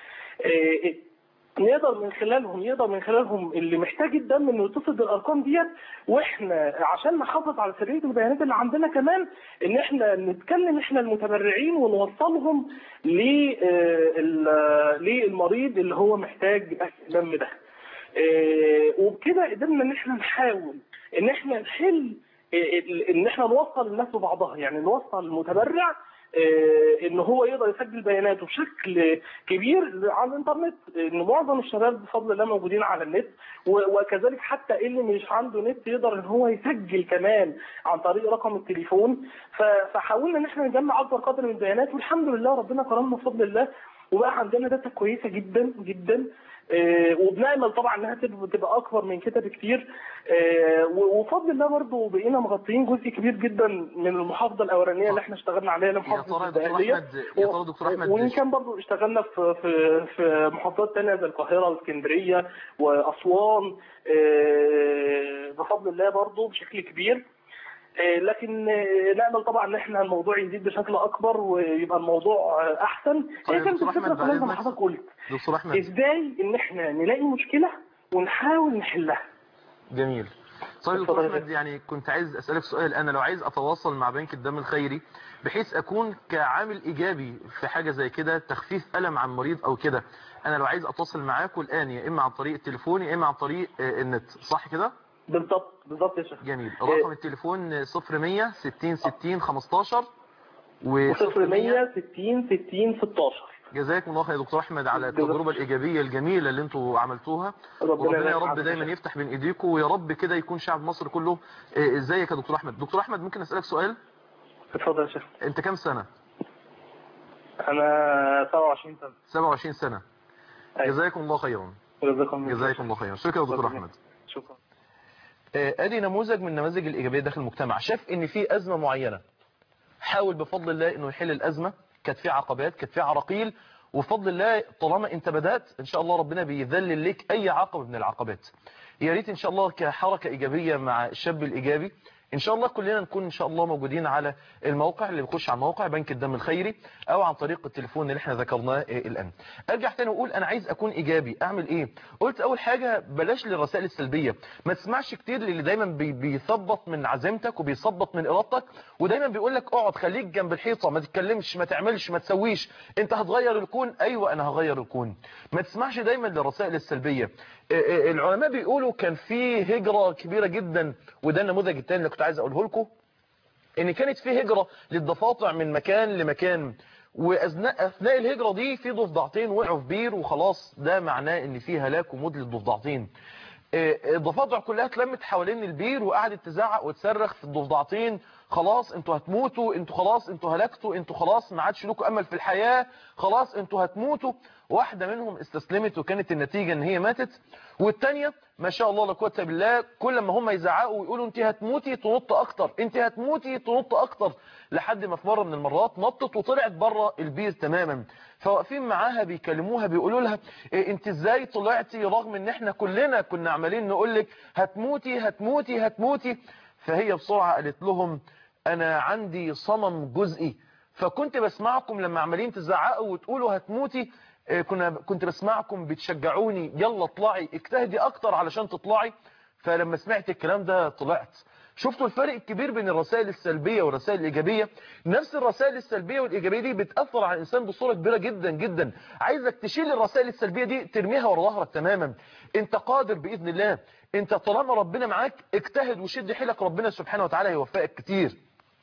آه، نقدر من خلالهم يقدر من خلالهم اللي محتاج الدم انه يتصل بالارقام ديت واحنا عشان نحافظ على سريه البيانات اللي عندنا كمان ان احنا نتكلم احنا المتبرعين ونوصلهم لل- للمريض اللي هو محتاج الدم ده. آه، وبكده قدرنا ان احنا نحاول ان احنا نحل آه، ان احنا نوصل الناس ببعضها يعني نوصل المتبرع آه، ان هو يقدر يسجل بياناته بشكل كبير على الانترنت ان معظم الشباب بفضل الله موجودين على النت و- وكذلك حتى اللي مش عنده نت يقدر ان هو يسجل كمان عن طريق رقم التليفون ف- فحاولنا ان احنا نجمع اكبر قدر من البيانات والحمد لله ربنا كرمنا بفضل الله وبقى عندنا داتا كويسه جدا جدا آه، وبنامل طبعا انها تبقى تبقى اكبر من كده بكتير آه، و- وبفضل الله برضه بقينا مغطيين جزء كبير جدا من المحافظه الاولانيه اللي احنا اشتغلنا عليها اللي يا ترى محافظه يا دكتور الدقهليه احمد يا ترى دكتور احمد وان كان برضه اشتغلنا في في في محافظات ثانيه زي القاهره واسكندريه واسوان آه، بفضل الله برضه بشكل كبير آه، لكن آه، نامل طبعا ان احنا الموضوع يزيد بشكل اكبر ويبقى الموضوع آه، احسن طيب هي كانت دكتور الفكره أحمد، كلها زي ما بعد حضرتك قلت دكتور احمد ازاي ان احنا نلاقي مشكله ونحاول نحلها جميل طيب دكتور اتفضل يا احمد يعني كنت عايز اسالك سؤال انا لو عايز اتواصل مع بنك الدم الخيري بحيث اكون كعامل ايجابي في حاجه زي كده تخفيف الم عن مريض او كده انا لو عايز اتواصل معاكم الان يا اما عن طريق التليفون يا اما عن طريق آه، النت صح كده بالضبط بالضبط يا شيخ جميل رقم التليفون 0100 60 60 15 و 0100 60 60 16 جزاكم الله خير يا دكتور احمد على جزاك- التجربه الايجابيه الجميله اللي انتوا عملتوها وربنا يا رب يسعدك. دايما يفتح بين ايديكم ويا رب كده يكون شعب مصر كله آه، ازيك يا دكتور احمد دكتور احمد ممكن اسالك سؤال اتفضل يا شيخ انت كام سنه انا 27 سنه 27 سنه أيوة. جزاكم الله خيرا جزاكم الله جزاكم الله خيرا شكرا يا دكتور ربنا احمد شكرا آه، ادي نموذج من النماذج الايجابيه داخل المجتمع شاف ان في ازمه معينه حاول بفضل الله انه يحل الازمه كانت في عقبات كانت في عراقيل وبفضل الله طالما انت بدات ان شاء الله ربنا بيذلل لك اي عقبه من العقبات يا ريت ان شاء الله كحركه ايجابيه مع الشاب الايجابي ان شاء الله كلنا نكون ان شاء الله موجودين على الموقع اللي بيخش على موقع بنك الدم الخيري او عن طريق التليفون اللي احنا ذكرناه آه، الان ارجع تاني واقول انا عايز اكون ايجابي اعمل ايه قلت اول حاجه بلاش للرسائل السلبيه ما تسمعش كتير للي دايما بي- بيثبط من عزيمتك وبيثبط من ارادتك ودايما بيقول لك اقعد خليك جنب الحيطه ما تتكلمش ما تعملش ما تسويش انت هتغير الكون ايوه انا هغير الكون ما تسمعش دايما للرسائل السلبيه آه، آه، العلماء بيقولوا كان في هجره كبيره جدا وده النموذج الثاني اللي كنت عايز اقوله لكم ان كانت في هجرة للضفادع من مكان لمكان واثناء اثناء الهجرة دي في ضفدعتين وقعوا في بير وخلاص ده معناه ان في هلاك وموت للضفدعتين آه، الضفادع كلها اتلمت حوالين البير وقعدت تزعق وتصرخ في الضفدعتين خلاص انتوا هتموتوا انتوا خلاص انتوا هلكتوا انتوا خلاص ما عادش لكم امل في الحياة خلاص انتوا هتموتوا واحدة منهم استسلمت وكانت النتيجة ان هي ماتت والتانية ما شاء الله لا قوه الا بالله كل ما هم يزعقوا ويقولوا انت هتموتي تنط اكتر انت هتموتي تنط اكتر لحد ما في مرة من المرات نطت وطلعت بره البير تماما فواقفين معاها بيكلموها بيقولوا لها إيه انت ازاي طلعتي رغم ان احنا كلنا كنا عمالين نقول لك هتموتي هتموتي هتموتي فهي بسرعة قالت لهم انا عندي صمم جزئي فكنت بسمعكم لما عمالين تزعقوا وتقولوا هتموتي إيه كنا كنت بسمعكم بتشجعوني يلا اطلعي اجتهدي اكتر علشان تطلعي فلما سمعت الكلام ده طلعت شفتوا الفرق الكبير بين الرسائل السلبية والرسائل الإيجابية نفس الرسائل السلبية والإيجابية دي بتأثر على الإنسان بصورة كبيرة جدا جدا عايزك تشيل الرسائل السلبية دي ترميها ورا ظهرك تماما انت قادر بإذن الله انت طالما ربنا معاك اجتهد وشد حيلك ربنا سبحانه وتعالى هيوفقك كتير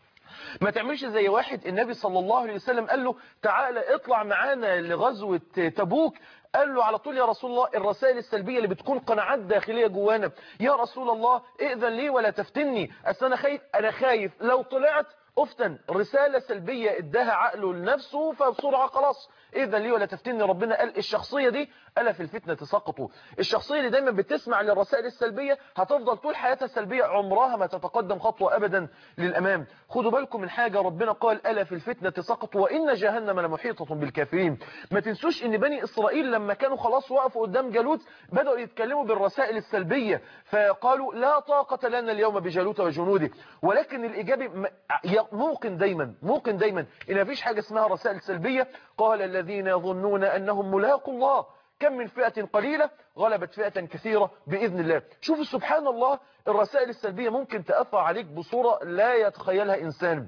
ما تعملش زي واحد النبي صلى الله عليه وسلم قال له تعالى اطلع معانا لغزوة تبوك قال له على طول يا رسول الله الرسائل السلبية اللي بتكون قناعات داخلية جوانا يا رسول الله ائذن لي ولا تفتني اصل انا خايف انا خايف لو طلعت افتن رسالة سلبية اداها عقله لنفسه فبسرعة خلاص اذا لي ولا تفتني ربنا قال الشخصية دي ألا في الفتنة تسقطوا الشخصية اللي دايما بتسمع للرسائل السلبية هتفضل طول حياتها السلبية عمرها ما تتقدم خطوة أبدا للأمام خدوا بالكم من حاجة ربنا قال ألا في الفتنة تسقطوا وإن جهنم لمحيطة بالكافرين ما تنسوش ان بني إسرائيل لما كانوا خلاص وقفوا قدام جالوت بدأوا يتكلموا بالرسائل السلبية فقالوا لا طاقة لنا اليوم بجالوت وجنوده ولكن الإيجابي م- موقن دايما موقن دايما إن مفيش حاجة اسمها رسائل سلبية قال الذين يظنون أنهم ملاقوا الله كم من فئة قليلة غلبت فئة كثيرة بإذن الله شوفوا سبحان الله الرسائل السلبية ممكن تأثر عليك بصورة لا يتخيلها إنسان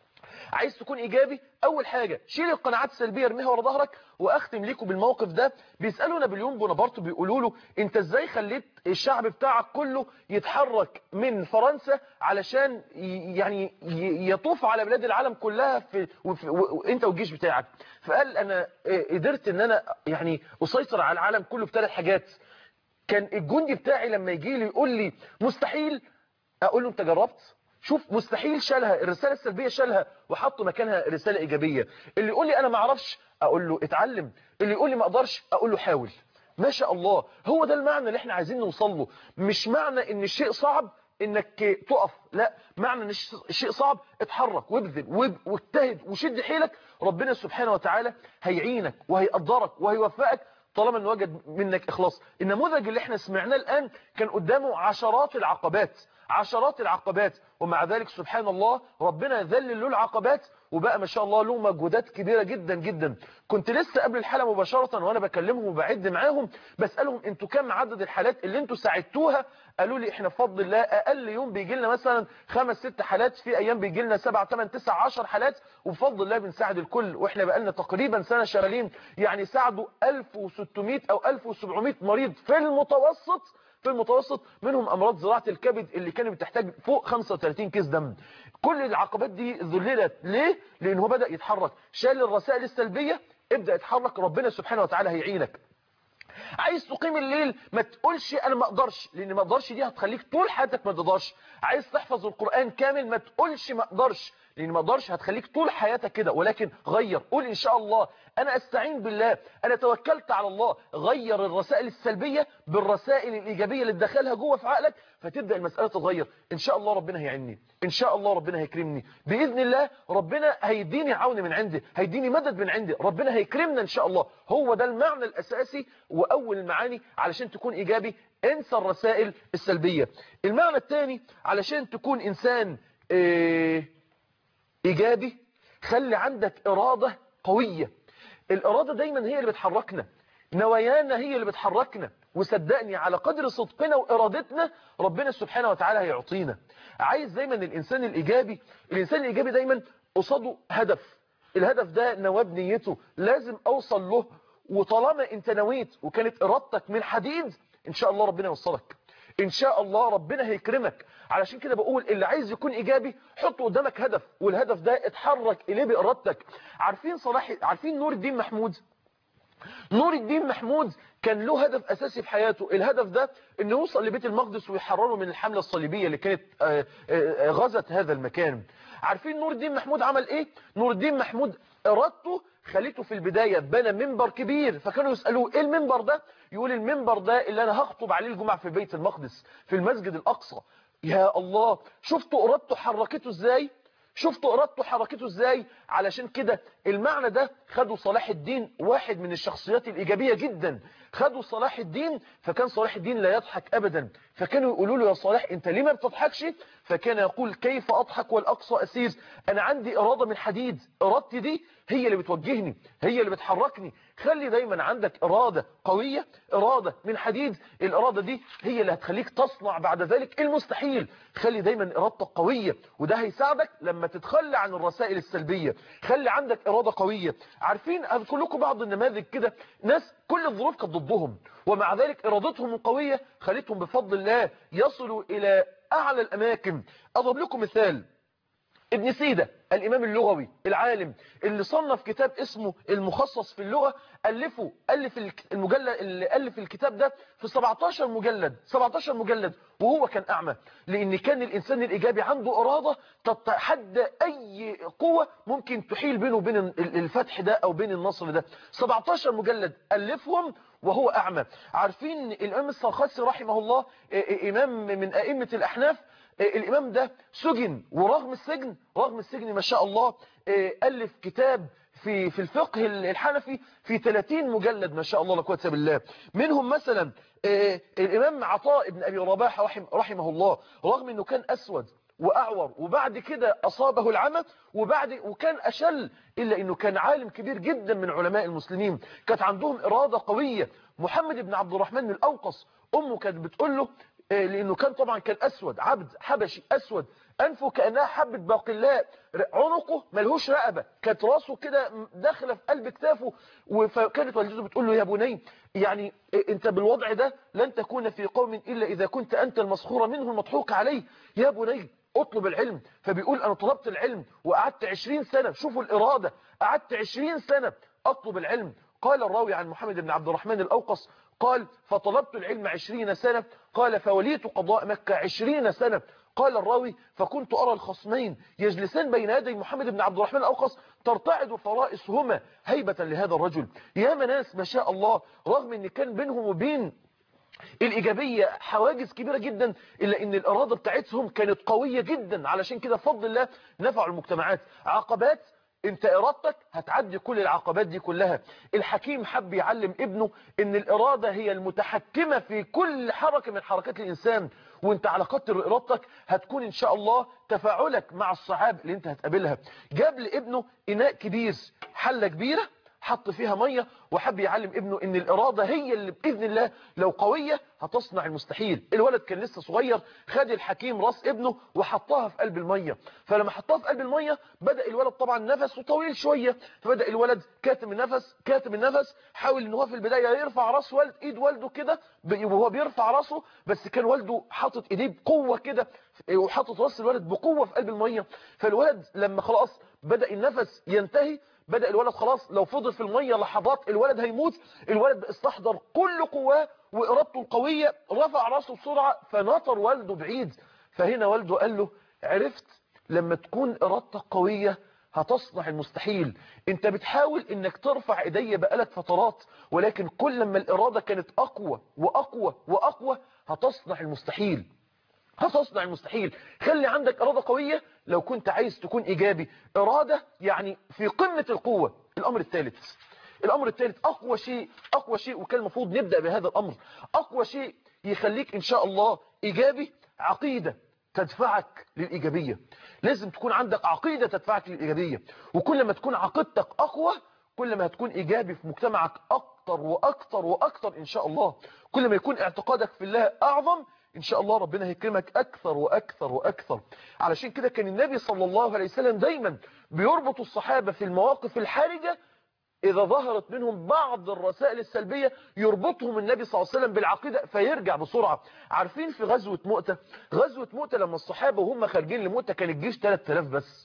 عايز تكون ايجابي اول حاجة شيل القناعات السلبية ارميها ورا ظهرك واختم ليكم بالموقف ده بيسالوا نابليون بونابرت بيقولوا له انت ازاي خليت الشعب بتاعك كله يتحرك من فرنسا علشان ي- يعني ي- يطوف على بلاد العالم كلها في وفي- و- وانت والجيش بتاعك فقال انا آه، قدرت ان انا يعني اسيطر على العالم كله بثلاث حاجات كان الجندي بتاعي لما يجي لي يقول لي مستحيل اقول له انت جربت شوف مستحيل شالها الرسالة السلبية شالها وحط مكانها رسالة إيجابية اللي يقول لي أنا ما اعرفش أقول له اتعلم اللي يقول لي ما أقدرش أقول له حاول ما شاء الله هو ده المعنى اللي احنا عايزين نوصل له مش معنى ان الشيء صعب انك تقف لا معنى ان الشيء صعب اتحرك وابذل واب- واجتهد وشد حيلك ربنا سبحانه وتعالى هيعينك وهيقدرك وهيوفقك طالما انه وجد منك اخلاص النموذج اللي احنا سمعناه الان كان قدامه عشرات العقبات عشرات العقبات ومع ذلك سبحان الله ربنا ذلل له العقبات وبقى ما شاء الله له مجهودات كبيرة جدا جدا كنت لسه قبل الحلقة مباشرة وانا بكلمهم وبعد معاهم بسألهم انتوا كم عدد الحالات اللي انتوا ساعدتوها قالوا لي احنا بفضل الله اقل يوم بيجي لنا مثلا خمس ست حالات في ايام بيجي لنا سبع ثمان تسع عشر حالات وبفضل الله بنساعد الكل واحنا بقى لنا تقريبا سنة شغالين يعني ساعدوا 1600 او 1700 مريض في المتوسط في المتوسط منهم امراض زراعة الكبد اللي كانت بتحتاج فوق 35 كيس دم كل العقبات دي ذللت ليه لان هو بدأ يتحرك شال الرسائل السلبية ابدأ يتحرك ربنا سبحانه وتعالى هيعينك عايز تقيم الليل ما تقولش انا ما اقدرش لان ما اقدرش دي هتخليك طول حياتك ما تقدرش عايز تحفظ القرآن كامل ما تقولش ما اقدرش لان ما اقدرش هتخليك طول حياتك كده ولكن غير قول ان شاء الله انا استعين بالله انا توكلت على الله غير الرسائل السلبية بالرسائل الايجابية اللي تدخلها جوه في عقلك فتبدأ المسألة تتغير ان شاء الله ربنا هيعني ان شاء الله ربنا هيكرمني باذن الله ربنا هيديني عون من عنده هيديني مدد من عنده ربنا هيكرمنا ان شاء الله هو ده المعنى الاساسي واول المعاني علشان تكون ايجابي انسى الرسائل السلبية المعنى الثاني علشان تكون انسان اه ايجابي خلي عندك ارادة قوية الارادة دايما هي اللي بتحركنا نوايانا هي اللي بتحركنا وصدقني على قدر صدقنا وارادتنا ربنا سبحانه وتعالى هيعطينا عايز دايما الانسان الايجابي الانسان الايجابي دايما قصاده هدف الهدف ده نواب نيته لازم اوصل له وطالما انت نويت وكانت ارادتك من حديد ان شاء الله ربنا يوصلك ان شاء الله ربنا هيكرمك علشان كده بقول اللي عايز يكون ايجابي حط قدامك هدف والهدف ده اتحرك اليه بارادتك عارفين صلاح عارفين نور الدين محمود نور الدين محمود كان له هدف أساسي في حياته الهدف ده انه يوصل لبيت المقدس ويحرره من الحملة الصليبية اللي كانت آه، آه، غزت هذا المكان عارفين نور الدين محمود عمل ايه نور الدين محمود ارادته خليته في البداية بنى منبر كبير فكانوا يسألوه ايه المنبر ده يقول المنبر ده اللي انا هخطب عليه الجمعة في بيت المقدس في المسجد الاقصى يا الله شفتوا ارادته حركته ازاي شفتوا ارادته حركته ازاي علشان كده المعنى ده خدوا صلاح الدين واحد من الشخصيات الايجابيه جدا خدوا صلاح الدين فكان صلاح الدين لا يضحك ابدا فكانوا يقولوا له يا صلاح انت ليه ما بتضحكش فكان يقول كيف اضحك والاقصى اسير انا عندي اراده من حديد ارادتي دي هي اللي بتوجهني هي اللي بتحركني خلي دايما عندك اراده قويه اراده من حديد الاراده دي هي اللي هتخليك تصنع بعد ذلك المستحيل خلي دايما ارادتك قويه وده هيساعدك لما تتخلى عن الرسائل السلبيه خلي عندك اراده قويه عارفين اذكر لكم بعض النماذج كده ناس كل الظروف كانت ضدهم ومع ذلك ارادتهم القويه خلتهم بفضل الله يصلوا الى اعلى الاماكن اضرب لكم مثال ابن سيدة الإمام اللغوي العالم اللي صنف كتاب اسمه المخصص في اللغة ألفه ألف الك- المجلد اللي ألف الكتاب ده في 17 مجلد 17 مجلد وهو كان أعمى لأن كان الإنسان الإيجابي عنده إرادة تتحدى أي قوة ممكن تحيل بينه وبين ال- الفتح ده أو بين النصر ده 17 مجلد ألفهم وهو أعمى عارفين الإمام السرخسي رحمه الله إ- إ- إمام من أئمة الأحناف الإمام ده سجن ورغم السجن رغم السجن ما شاء الله آه، ألف كتاب في في الفقه الحنفي في 30 مجلد ما شاء الله لا قوه الا بالله منهم مثلا آه، الإمام عطاء بن أبي رباح رحم رحمه الله رغم أنه كان أسود وأعور وبعد كده أصابه العمى وبعد وكان أشل إلا أنه كان عالم كبير جدا من علماء المسلمين كانت عندهم إرادة قوية محمد بن عبد الرحمن من الأوقص أمه كانت بتقول له آه، لأنه كان طبعا كان أسود عبد حبشي أسود أنفه كأنها حبة باقلاء ر- عنقه ملهوش رقبة كانت راسه كده م- داخلة في قلب كتافه فكانت والدته بتقول له يا بني يعني آه، انت بالوضع ده لن تكون في قوم إلا إذا كنت أنت المسخور منه المضحوك عليه يا بني اطلب العلم فبيقول أنا طلبت العلم وقعدت عشرين سنة شوفوا الإرادة قعدت عشرين سنة أطلب العلم قال الراوي عن محمد بن عبد الرحمن الأوقص قال فطلبت العلم عشرين سنة قال فوليت قضاء مكة عشرين سنة قال الراوي فكنت أرى الخصمين يجلسان بين يدي محمد بن عبد الرحمن الأوقص ترتعد فرائسهما هيبة لهذا الرجل يا مناس ما شاء الله رغم ان كان بينهم وبين الإيجابية حواجز كبيرة جدا إلا إن الإرادة بتاعتهم كانت قوية جدا علشان كده بفضل الله نفعوا المجتمعات عقبات انت ارادتك هتعدي كل العقبات دي كلها الحكيم حب يعلم ابنه ان الارادة هي المتحكمة في كل حركة من حركات الانسان وانت على قدر ارادتك هتكون ان شاء الله تفاعلك مع الصعاب اللي انت هتقابلها جاب لابنه اناء كبير حلة كبيرة حط فيها مية وحب يعلم ابنه ان الارادة هي اللي باذن الله لو قوية هتصنع المستحيل الولد كان لسه صغير خد الحكيم راس ابنه وحطها في قلب المية فلما حطها في قلب المية بدأ الولد طبعا نفسه طويل شوية فبدأ الولد كاتم النفس كاتم النفس حاول ان هو في البداية يرفع راس والد ايد والده كده ب- وهو بيرفع راسه بس كان والده حاطط ايديه بقوة كده وحاطط راس الولد بقوة في قلب المية فالولد لما خلاص بدأ النفس ينتهي بدأ الولد خلاص لو فضل في المية لحظات الولد هيموت الولد استحضر كل قواه وإرادته القوية رفع راسه بسرعة فنطر والده بعيد فهنا والده قال له عرفت لما تكون إرادتك قوية هتصنع المستحيل انت بتحاول انك ترفع ايديا بقالك فترات ولكن كل ما الإرادة كانت أقوى وأقوى وأقوى هتصنع المستحيل هتصنع المستحيل خلي عندك إرادة قوية لو كنت عايز تكون إيجابي إرادة يعني في قمة القوة الأمر الثالث الأمر الثالث أقوى شيء أقوى شيء وكان المفروض نبدأ بهذا الأمر أقوى شيء يخليك إن شاء الله إيجابي عقيدة تدفعك للإيجابية لازم تكون عندك عقيدة تدفعك للإيجابية وكل ما تكون عقيدتك أقوى كل ما هتكون إيجابي في مجتمعك أكتر وأكتر وأكتر إن شاء الله كل ما يكون اعتقادك في الله أعظم إن شاء الله ربنا هيكرمك أكثر وأكثر وأكثر علشان كده كان النبي صلى الله عليه وسلم دايما بيربط الصحابة في المواقف الحرجة إذا ظهرت منهم بعض الرسائل السلبية يربطهم النبي صلى الله عليه وسلم بالعقيدة فيرجع بسرعة عارفين في غزوة مؤتة غزوة مؤتة لما الصحابة وهم خارجين لمؤتة كان الجيش 3000 بس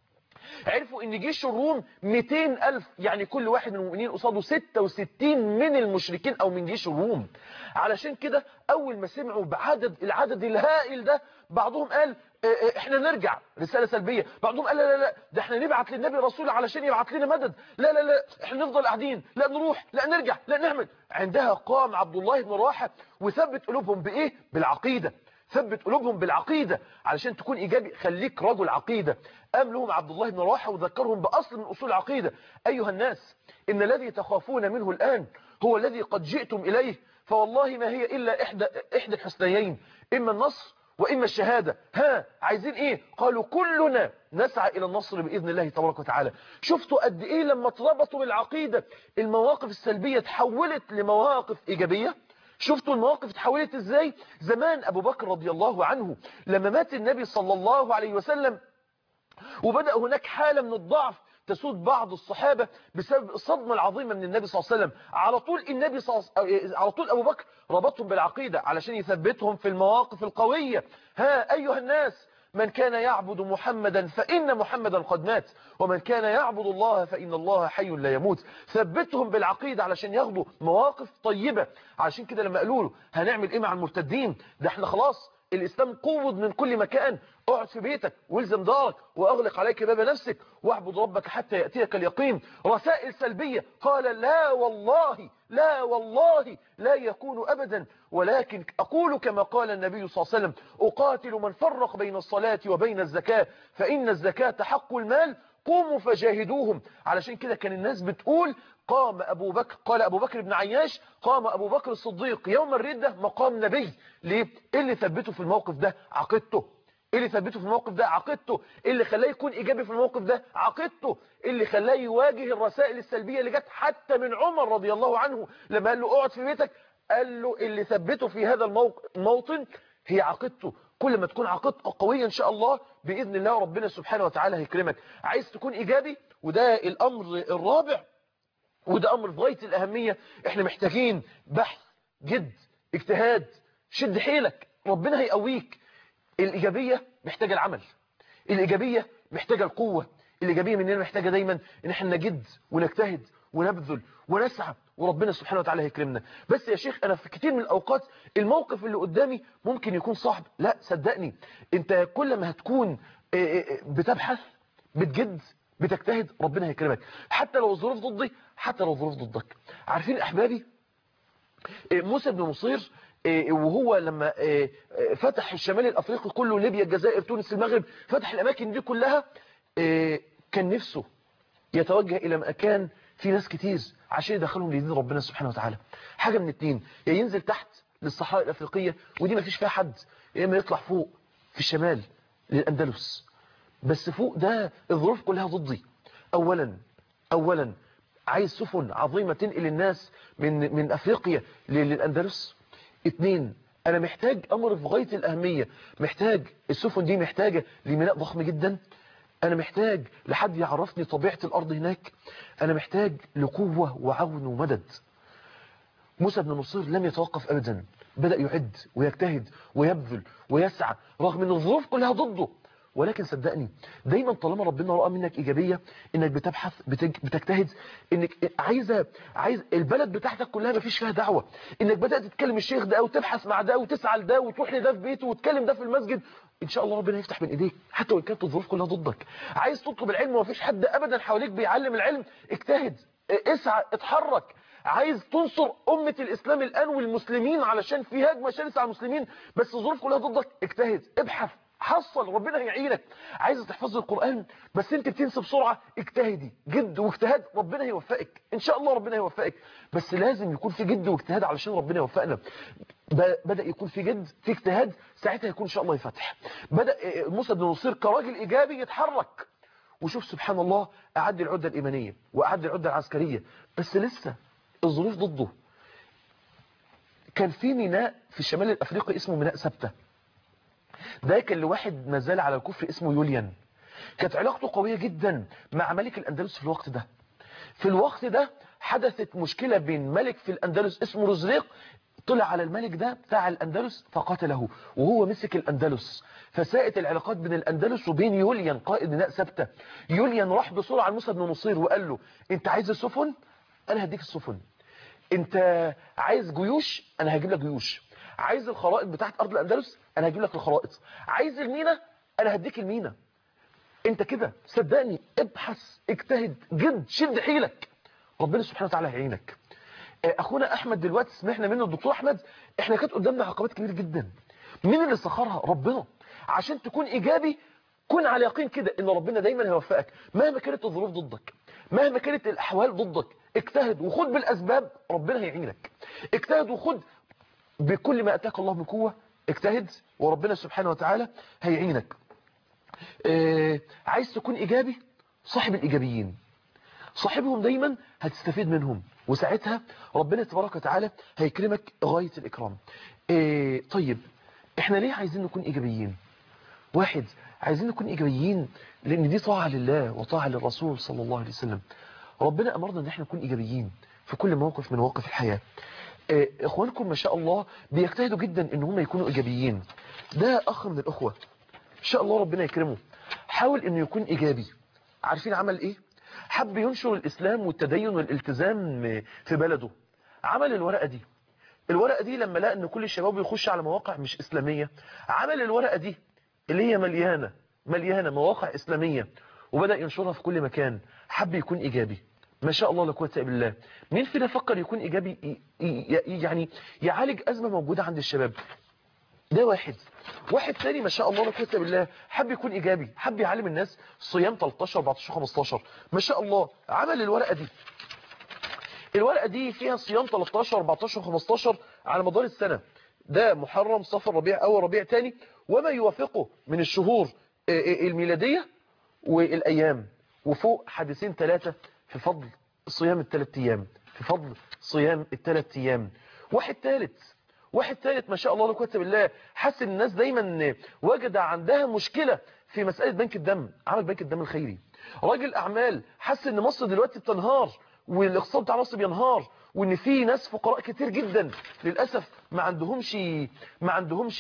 عرفوا ان جيش الروم 200 ألف يعني كل واحد من المؤمنين قصاده 66 من المشركين او من جيش الروم علشان كده اول ما سمعوا بعدد العدد الهائل ده بعضهم قال اه اه احنا نرجع رسالة سلبية بعضهم قال لا لا لا ده احنا نبعت للنبي رسول علشان يبعت لنا مدد لا لا لا احنا نفضل قاعدين لا نروح لا نرجع لا نعمل عندها قام عبد الله بن راحة وثبت قلوبهم بايه بالعقيدة ثبت قلوبهم بالعقيدة علشان تكون إيجابي خليك رجل عقيدة قام لهم عبد الله بن رواحه وذكرهم بأصل من أصول العقيدة أيها الناس إن الذي تخافون منه الآن هو الذي قد جئتم إليه فوالله ما هي إلا إحدى, إحدى الحسنيين إما النصر وإما الشهادة ها عايزين إيه قالوا كلنا نسعى إلى النصر بإذن الله تبارك وتعالى شفتوا قد إيه لما اتربطوا بالعقيدة المواقف السلبية تحولت لمواقف إيجابية شفتوا المواقف اتحولت ازاي زمان ابو بكر رضي الله عنه لما مات النبي صلى الله عليه وسلم وبدأ هناك حالة من الضعف تسود بعض الصحابة بسبب الصدمة العظيمة من النبي صلى الله عليه وسلم على طول النبي صلى على طول أبو بكر ربطهم بالعقيدة علشان يثبتهم في المواقف القوية ها أيها الناس من كان يعبد محمدا فإن محمدا قد مات ومن كان يعبد الله فإن الله حي لا يموت ثبتهم بالعقيدة علشان ياخدوا مواقف طيبة علشان كده لما قالوا له هنعمل ايه مع المرتدين ده احنا خلاص الإسلام قوض من كل مكان اقعد في بيتك والزم دارك واغلق عليك باب نفسك واعبد ربك حتى يأتيك اليقين رسائل سلبية قال لا والله لا والله لا يكون أبدا ولكن أقول كما قال النبي صلى الله عليه وسلم أقاتل من فرق بين الصلاة وبين الزكاة فإن الزكاة حق المال قوموا فجاهدوهم علشان كده كان الناس بتقول قام أبو بكر قال أبو بكر بن عياش قام أبو بكر الصديق يوم الردة مقام نبي ليه؟ إيه اللي ثبته في الموقف ده عقيدته ايه اللي ثبته في الموقف ده عقيدته ايه اللي خلاه يكون ايجابي في الموقف ده عقيدته ايه اللي خلاه يواجه الرسائل السلبيه اللي جت حتى من عمر رضي الله عنه لما قال له اقعد في بيتك قال له اللي ثبته في هذا الموطن هي عقيدته كل ما تكون عقيدتك قويه ان شاء الله باذن الله ربنا سبحانه وتعالى هيكرمك عايز تكون ايجابي وده الامر الرابع وده امر في غايه الاهميه احنا محتاجين بحث جد اجتهاد شد حيلك ربنا هيقويك الإيجابية محتاجة العمل الإيجابية محتاجة القوة الإيجابية مننا محتاجة دايما إن احنا نجد ونجتهد ونبذل ونسعى وربنا سبحانه وتعالى هيكرمنا بس يا شيخ أنا في كتير من الأوقات الموقف اللي قدامي ممكن يكون صعب لا صدقني أنت كل ما هتكون بتبحث بتجد بتجتهد ربنا هيكرمك حتى لو الظروف ضدي حتى لو الظروف ضدك عارفين أحبابي موسى بن مصير وهو لما فتح الشمال الافريقي كله ليبيا الجزائر تونس المغرب فتح الاماكن دي كلها كان نفسه يتوجه الى مكان في ناس كتير عشان يدخلهم لدين ربنا سبحانه وتعالى حاجه من اتنين يا ينزل تحت للصحراء الافريقيه ودي ما فيش فيها حد يا اما يطلع فوق في الشمال للاندلس بس فوق ده الظروف كلها ضدي اولا اولا عايز سفن عظيمه تنقل الناس من من افريقيا للاندلس اتنين انا محتاج امر في غاية الاهمية محتاج السفن دي محتاجة لميناء ضخم جدا انا محتاج لحد يعرفني طبيعة الارض هناك انا محتاج لقوة وعون ومدد موسى بن نصير لم يتوقف ابدا بدأ يعد ويجتهد ويبذل ويسعى رغم ان الظروف كلها ضده ولكن صدقني دايما طالما ربنا رأى منك إيجابية إنك بتبحث بتج... بتجتهد إنك عايزة عايز البلد بتاعتك كلها ما فيش فيها دعوة إنك بدأت تتكلم الشيخ ده وتبحث مع ده وتسعى لده وتروح لده في بيته وتكلم ده في المسجد إن شاء الله ربنا يفتح بين إيديك حتى وإن كانت الظروف كلها ضدك عايز تطلب العلم وما فيش حد أبدا حواليك بيعلم العلم اجتهد اسعى اتحرك عايز تنصر أمة الإسلام الآن والمسلمين علشان في هجمة شرسة على المسلمين بس الظروف كلها ضدك اجتهد ابحث حصل ربنا هيعينك عايز تحفظ القرآن بس انت بتنسى بسرعة اجتهدي جد واجتهاد ربنا هيوفقك ان شاء الله ربنا هيوفقك بس لازم يكون في جد واجتهاد علشان ربنا يوفقنا بدأ يكون في جد في اجتهاد ساعتها يكون ان شاء الله يفتح بدأ موسى بن نصير كراجل ايجابي يتحرك وشوف سبحان الله اعد العدة الايمانية واعد العدة العسكرية بس لسه الظروف ضده كان في ميناء في الشمال الافريقي اسمه ميناء سبته ده كان لواحد ما زال على الكفر اسمه يوليان كانت علاقته قوية جدا مع ملك الأندلس في الوقت ده في الوقت ده حدثت مشكلة بين ملك في الأندلس اسمه رزريق طلع على الملك ده بتاع الأندلس فقتله وهو مسك الأندلس فساءت العلاقات بين الأندلس وبين يوليان قائد ميناء ثابته يوليان راح بسرعة على موسى بن نصير وقال له انت عايز السفن انا هديك السفن انت عايز جيوش انا هجيب لك جيوش عايز الخرائط بتاعت ارض الاندلس انا هجيب لك الخرائط عايز المينا انا هديك المينا انت كده صدقني ابحث اجتهد جد شد حيلك ربنا سبحانه وتعالى هيعينك اخونا احمد دلوقتي سمعنا منه الدكتور احمد احنا كانت قدامنا عقبات كبيره جدا مين اللي سخرها ربنا عشان تكون ايجابي كن على يقين كده ان ربنا دايما هيوفقك مهما كانت الظروف ضدك مهما كانت الاحوال ضدك اجتهد وخد بالاسباب ربنا هيعينك اجتهد وخد بكل ما اتاك الله من قوه اجتهد وربنا سبحانه وتعالى هيعينك اه عايز تكون ايجابي صاحب الايجابيين صاحبهم دايما هتستفيد منهم وساعتها ربنا تبارك وتعالى هيكرمك غاية الإكرام إيه طيب احنا ليه عايزين نكون إيجابيين واحد عايزين نكون إيجابيين لأن دي طاعة لله وطاعة للرسول صلى الله عليه وسلم ربنا أمرنا أن احنا نكون إيجابيين في كل موقف من مواقف الحياة إيه إخوانكم ما شاء الله بيجتهدوا جدا أن هم يكونوا إيجابيين ده أخ من الأخوة إن شاء الله ربنا يكرمه حاول أنه يكون إيجابي عارفين عمل إيه حب ينشر الإسلام والتدين والالتزام في بلده عمل الورقة دي الورقة دي لما لقى ان كل الشباب بيخش على مواقع مش إسلامية عمل الورقة دي اللي هي مليانة مليانة مواقع إسلامية وبدأ ينشرها في كل مكان حب يكون إيجابي ما شاء الله لا قوه الا بالله مين فينا فكر يكون إيجابي يعني يعالج أزمة موجودة عند الشباب ده واحد واحد تاني ما شاء الله لا قوه الا بالله حب يكون ايجابي حب يعلم الناس صيام 13 14 15 ما شاء الله عمل الورقه دي الورقه دي فيها صيام 13 14 15 على مدار السنه ده محرم صفر ربيع اول ربيع تاني وما يوافقه من الشهور الميلاديه والايام وفوق حديثين ثلاثه في فضل صيام الثلاث ايام في فضل صيام الثلاث ايام واحد ثالث واحد ثالث ما شاء الله لا قوه بالله حس ان الناس دايما وجد عندها مشكلة في مسألة بنك الدم عمل بنك الدم الخيري راجل اعمال حس ان مصر دلوقتي بتنهار والاقتصاد بتاع مصر بينهار وان في ناس فقراء كتير جدا للاسف ما عندهمش ما عندهمش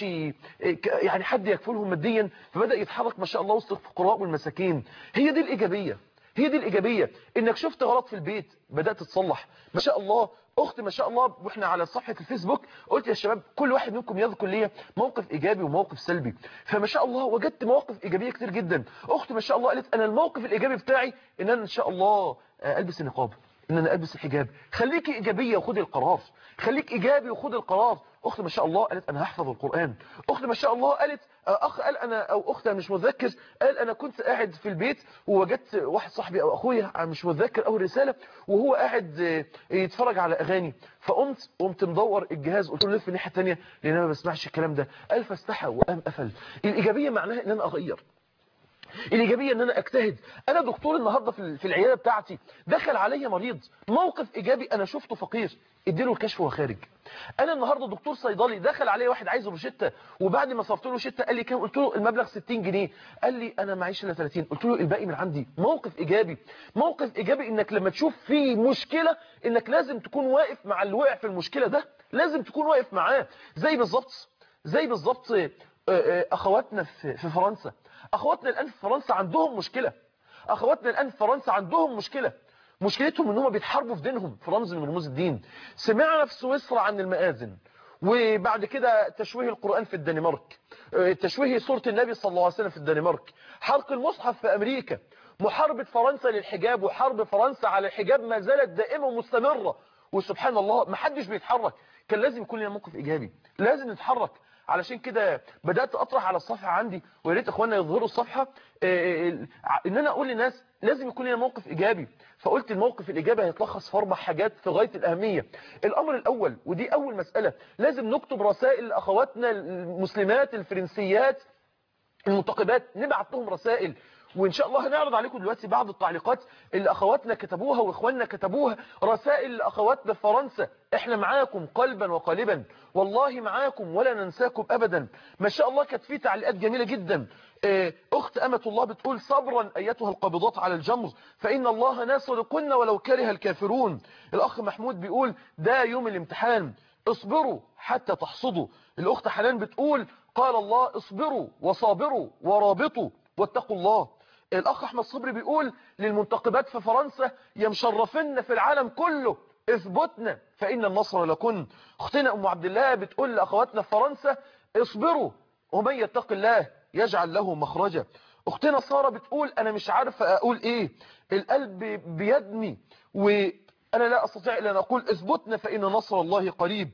يعني حد يكفلهم ماديا فبدا يتحرك ما شاء الله وسط الفقراء والمساكين هي دي الايجابيه هي دي الإيجابية إنك شفت غلط في البيت بدأت تصلح ما شاء الله أخت ما شاء الله وإحنا على صفحة الفيسبوك قلت يا شباب كل واحد منكم يذكر لي موقف إيجابي وموقف سلبي فما شاء الله وجدت مواقف إيجابية كتير جدا أخت ما شاء الله قالت أنا الموقف الإيجابي بتاعي إن أنا إن شاء الله ألبس النقاب ان انا البس الحجاب خليكي ايجابيه وخدي القرار خليك ايجابي وخد القرار اخت ما شاء الله قالت انا هحفظ القران اخت ما شاء الله قالت اخ قال انا او اخت مش متذكر قال انا كنت قاعد في البيت ووجدت واحد صاحبي او اخويا مش متذكر اول رساله وهو قاعد يتفرج على اغاني فقمت قمت مدور الجهاز قلت له لف الناحيه الثانيه لان انا ما بسمعش الكلام ده قال فاستحى وقام قفل الايجابيه معناها ان انا اغير الإيجابية أن أنا أجتهد أنا دكتور النهاردة في العيادة بتاعتي دخل عليا مريض موقف إيجابي أنا شفته فقير اديله الكشف وهو خارج أنا النهاردة دكتور صيدلي دخل عليا واحد عايز روشتة وبعد ما صرفت له شتة قال لي كام قلت له المبلغ 60 جنيه قال لي أنا معيش إلا 30 قلت له الباقي من عندي موقف إيجابي موقف إيجابي إنك لما تشوف في مشكلة إنك لازم تكون واقف مع اللي وقع في المشكلة ده لازم تكون واقف معاه زي بالظبط زي بالظبط أخواتنا في فرنسا اخواتنا الان في فرنسا عندهم مشكلة اخواتنا الان في فرنسا عندهم مشكلة مشكلتهم ان هم بيتحاربوا في دينهم في رمز من رموز الدين سمعنا في سويسرا عن المآذن وبعد كده تشويه القرآن في الدنمارك تشويه سورة النبي صلى الله عليه وسلم في الدنمارك حرق المصحف في امريكا محاربة فرنسا للحجاب وحرب فرنسا على الحجاب ما زالت دائمة ومستمرة وسبحان الله ما حدش بيتحرك كان لازم يكون لنا موقف ايجابي لازم نتحرك علشان كده بدأت أطرح على الصفحة عندي ويا ريت إخواننا يظهروا الصفحة إن أنا أقول للناس لازم يكون لنا موقف إيجابي فقلت الموقف الإيجابي هيتلخص في أربع حاجات في غاية الأهمية الأمر الأول ودي أول مسألة لازم نكتب رسائل لأخواتنا المسلمات الفرنسيات المنتقبات نبعت لهم رسائل وان شاء الله هنعرض عليكم دلوقتي بعض التعليقات اللي اخواتنا كتبوها واخواننا كتبوها رسائل لاخواتنا في فرنسا احنا معاكم قلبا وقالبا والله معاكم ولا ننساكم ابدا ما شاء الله كانت في تعليقات جميله جدا آه، اخت امه الله بتقول صبرا ايتها القابضات على الجمر فان الله ناصركن ولو كره الكافرون الاخ محمود بيقول ده يوم الامتحان اصبروا حتى تحصدوا الاخت حنان بتقول قال الله اصبروا وصابروا ورابطوا واتقوا الله الاخ احمد صبري بيقول للمنتقبات في فرنسا يمشرفن في العالم كله اثبتنا فان النصر لكن اختنا ام عبد الله بتقول لاخواتنا في فرنسا اصبروا ومن يتق الله يجعل له مخرجا اختنا ساره بتقول انا مش عارفه اقول ايه القلب بيدني وانا لا استطيع الا ان اقول اثبتنا فان نصر الله قريب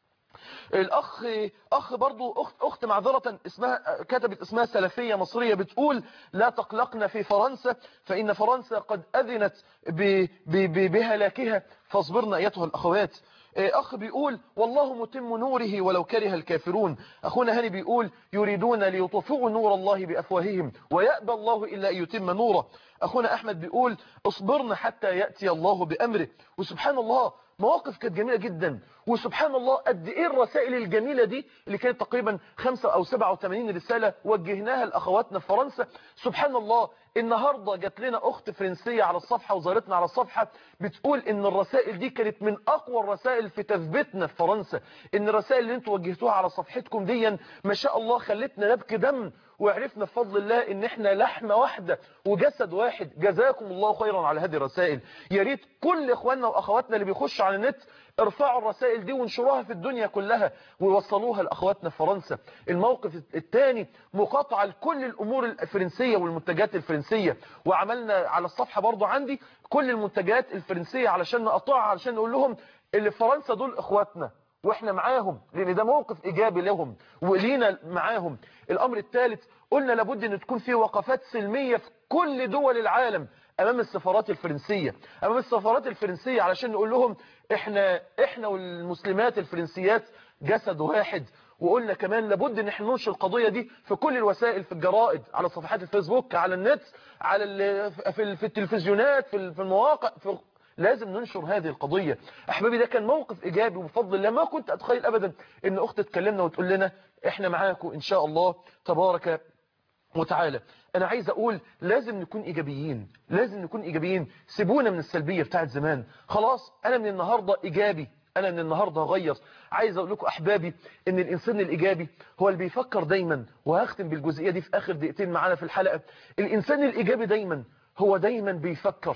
الاخ اخ برضو اخت اخت معذره اسمها كتبت اسمها سلفيه مصريه بتقول لا تقلقنا في فرنسا فان فرنسا قد اذنت ب- ب- ب- بهلاكها فاصبرنا ايتها الاخوات اخ بيقول والله متم نوره ولو كره الكافرون اخونا هاني بيقول يريدون ليطفئوا نور الله بافواههم ويأبى الله الا ان يتم نوره اخونا احمد بيقول اصبرنا حتى ياتي الله بامره وسبحان الله مواقف كانت جميلة جدا وسبحان الله قد ايه الرسائل الجميلة دي اللي كانت تقريبا 5 او 87 رسالة وجهناها لاخواتنا في فرنسا سبحان الله النهاردة جات لنا اخت فرنسية على الصفحة وزارتنا على الصفحة بتقول ان الرسائل دي كانت من اقوى الرسائل في تثبيتنا في فرنسا ان الرسائل اللي انتوا وجهتوها على صفحتكم دي ما شاء الله خلتنا نبكي دم وعرفنا بفضل الله ان احنا لحمة واحدة وجسد واحد جزاكم الله خيرا على هذه الرسائل يا ريت كل اخواننا واخواتنا اللي بيخشوا على النت ارفعوا الرسائل دي وانشروها في الدنيا كلها ووصلوها لاخواتنا في فرنسا الموقف الثاني مقاطعة لكل الامور الفرنسية والمنتجات الفرنسية وعملنا على الصفحة برضو عندي كل المنتجات الفرنسية علشان نقطعها علشان نقول لهم اللي في فرنسا دول اخواتنا واحنا معاهم لان ده موقف ايجابي لهم ولينا معاهم الامر الثالث قلنا لابد ان تكون في وقفات سلمية في كل دول العالم امام السفارات الفرنسية امام السفارات الفرنسية علشان نقول لهم احنا احنا والمسلمات الفرنسيات جسد واحد وقلنا كمان لابد ان احنا ننشر القضية دي في كل الوسائل في الجرائد على صفحات الفيسبوك على النت على ال- في في التلفزيونات في في المواقع في لازم ننشر هذه القضية احبابي ده كان موقف ايجابي وبفضل الله ما كنت اتخيل ابدا ان اخت تكلمنا وتقول لنا احنا معاكم ان شاء الله تبارك وتعالى انا عايز اقول لازم نكون ايجابيين لازم نكون ايجابيين سيبونا من السلبية بتاعت زمان خلاص انا من النهاردة ايجابي انا من النهاردة هغير عايز اقول لكم احبابي ان الانسان الايجابي هو اللي بيفكر دايما وهختم بالجزئية دي في اخر دقيقتين معانا في الحلقة الانسان الايجابي دايما هو دايما بيفكر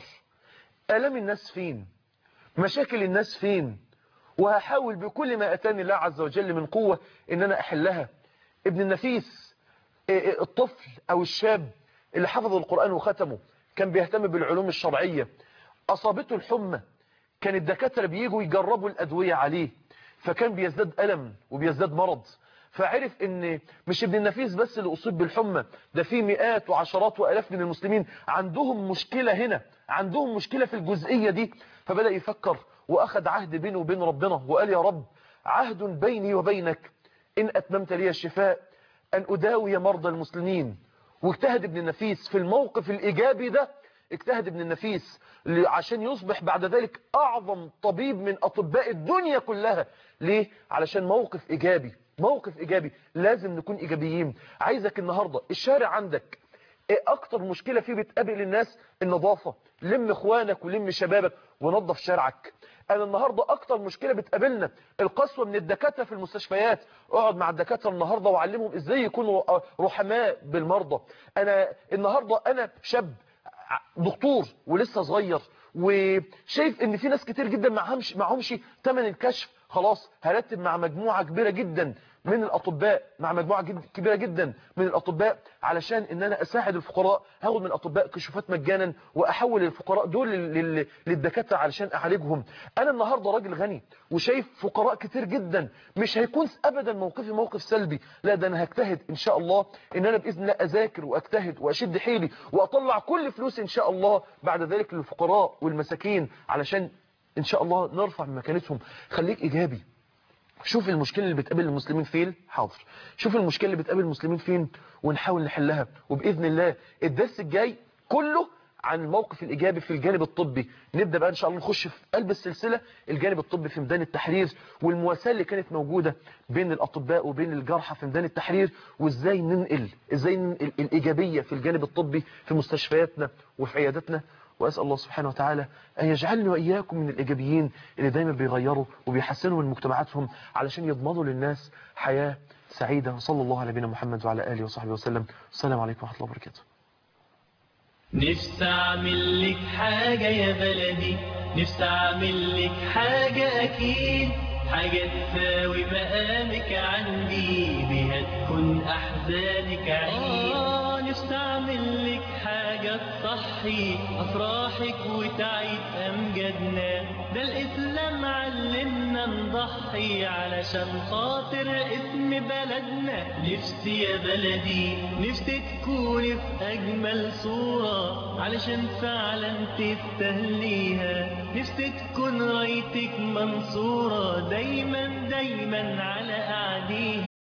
الام الناس فين مشاكل الناس فين وهحاول بكل ما اتاني الله عز وجل من قوة ان انا احلها ابن النفيس الطفل او الشاب اللي حفظ القرآن وختمه كان بيهتم بالعلوم الشرعية اصابته الحمى كان الدكاترة بييجوا يجربوا الادوية عليه فكان بيزداد ألم وبيزداد مرض فعرف ان مش ابن النفيس بس اللي اصيب بالحمى ده في مئات وعشرات والاف من المسلمين عندهم مشكلة هنا عندهم مشكلة في الجزئية دي فبدأ يفكر واخد عهد بينه وبين ربنا وقال يا رب عهد بيني وبينك ان اتممت لي الشفاء ان اداوي مرضى المسلمين واجتهد ابن النفيس في الموقف الايجابي ده اجتهد ابن النفيس عشان يصبح بعد ذلك اعظم طبيب من اطباء الدنيا كلها ليه علشان موقف ايجابي موقف ايجابي لازم نكون ايجابيين عايزك النهاردة الشارع عندك ايه اكتر مشكلة فيه بتقابل الناس النظافة لم اخوانك ولم شبابك ونظف شارعك انا النهاردة اكتر مشكلة بتقابلنا القسوة من الدكاترة في المستشفيات اقعد مع الدكاترة النهاردة وعلمهم ازاي يكونوا رحماء بالمرضى انا النهاردة انا شاب دكتور ولسه صغير وشايف ان في ناس كتير جدا معهمش معهمش ثمن الكشف خلاص هرتب مع مجموعة كبيرة جدا من الأطباء مع مجموعة جد كبيرة جدا من الأطباء علشان ان انا اساعد الفقراء هاخد من الأطباء كشوفات مجانا واحول الفقراء دول لل- للدكاترة علشان اعالجهم انا النهاردة راجل غني وشايف فقراء كتير جدا مش هيكون ابدا موقفي موقف سلبي لا ده انا هجتهد ان شاء الله ان انا باذن الله اذاكر واجتهد واشد حيلي واطلع كل فلوس ان شاء الله بعد ذلك للفقراء والمساكين علشان ان شاء الله نرفع من مكانتهم خليك ايجابي شوف المشكلة اللي بتقابل المسلمين فين حاضر شوف المشكلة اللي بتقابل المسلمين فين ونحاول نحلها وبإذن الله الدرس الجاي كله عن الموقف الإيجابي في الجانب الطبي نبدأ بقى إن شاء الله نخش في قلب السلسلة الجانب الطبي في ميدان التحرير والمواساة اللي كانت موجودة بين الأطباء وبين الجرحى في ميدان التحرير وإزاي ننقل إزاي ننقل الإيجابية في الجانب الطبي في مستشفياتنا وفي عياداتنا وأسأل الله سبحانه وتعالى أن يجعلني وإياكم من الإيجابيين اللي دايما بيغيروا وبيحسنوا من مجتمعاتهم علشان يضمنوا للناس حياة سعيدة صلى الله على نبينا محمد وعلى آله وصحبه وسلم السلام عليكم ورحمة الله وبركاته نفسي اعمل لك حاجة يا بلدي نفسي اعمل لك حاجة اكيد حاجة تساوي مقامك عندي بيها تكون احزانك عيد آه نفسي اعمل لك حاجة تصحي افراحك وتعيد امجادنا ده الاسلام علمنا نضحي علشان خاطر اسم بلدنا نفسي يا بلدي نفسي تكوني في اجمل صورة علشان فعلا تستهليها نفسي تكون رايتك منصورة دايما دايما على اعديها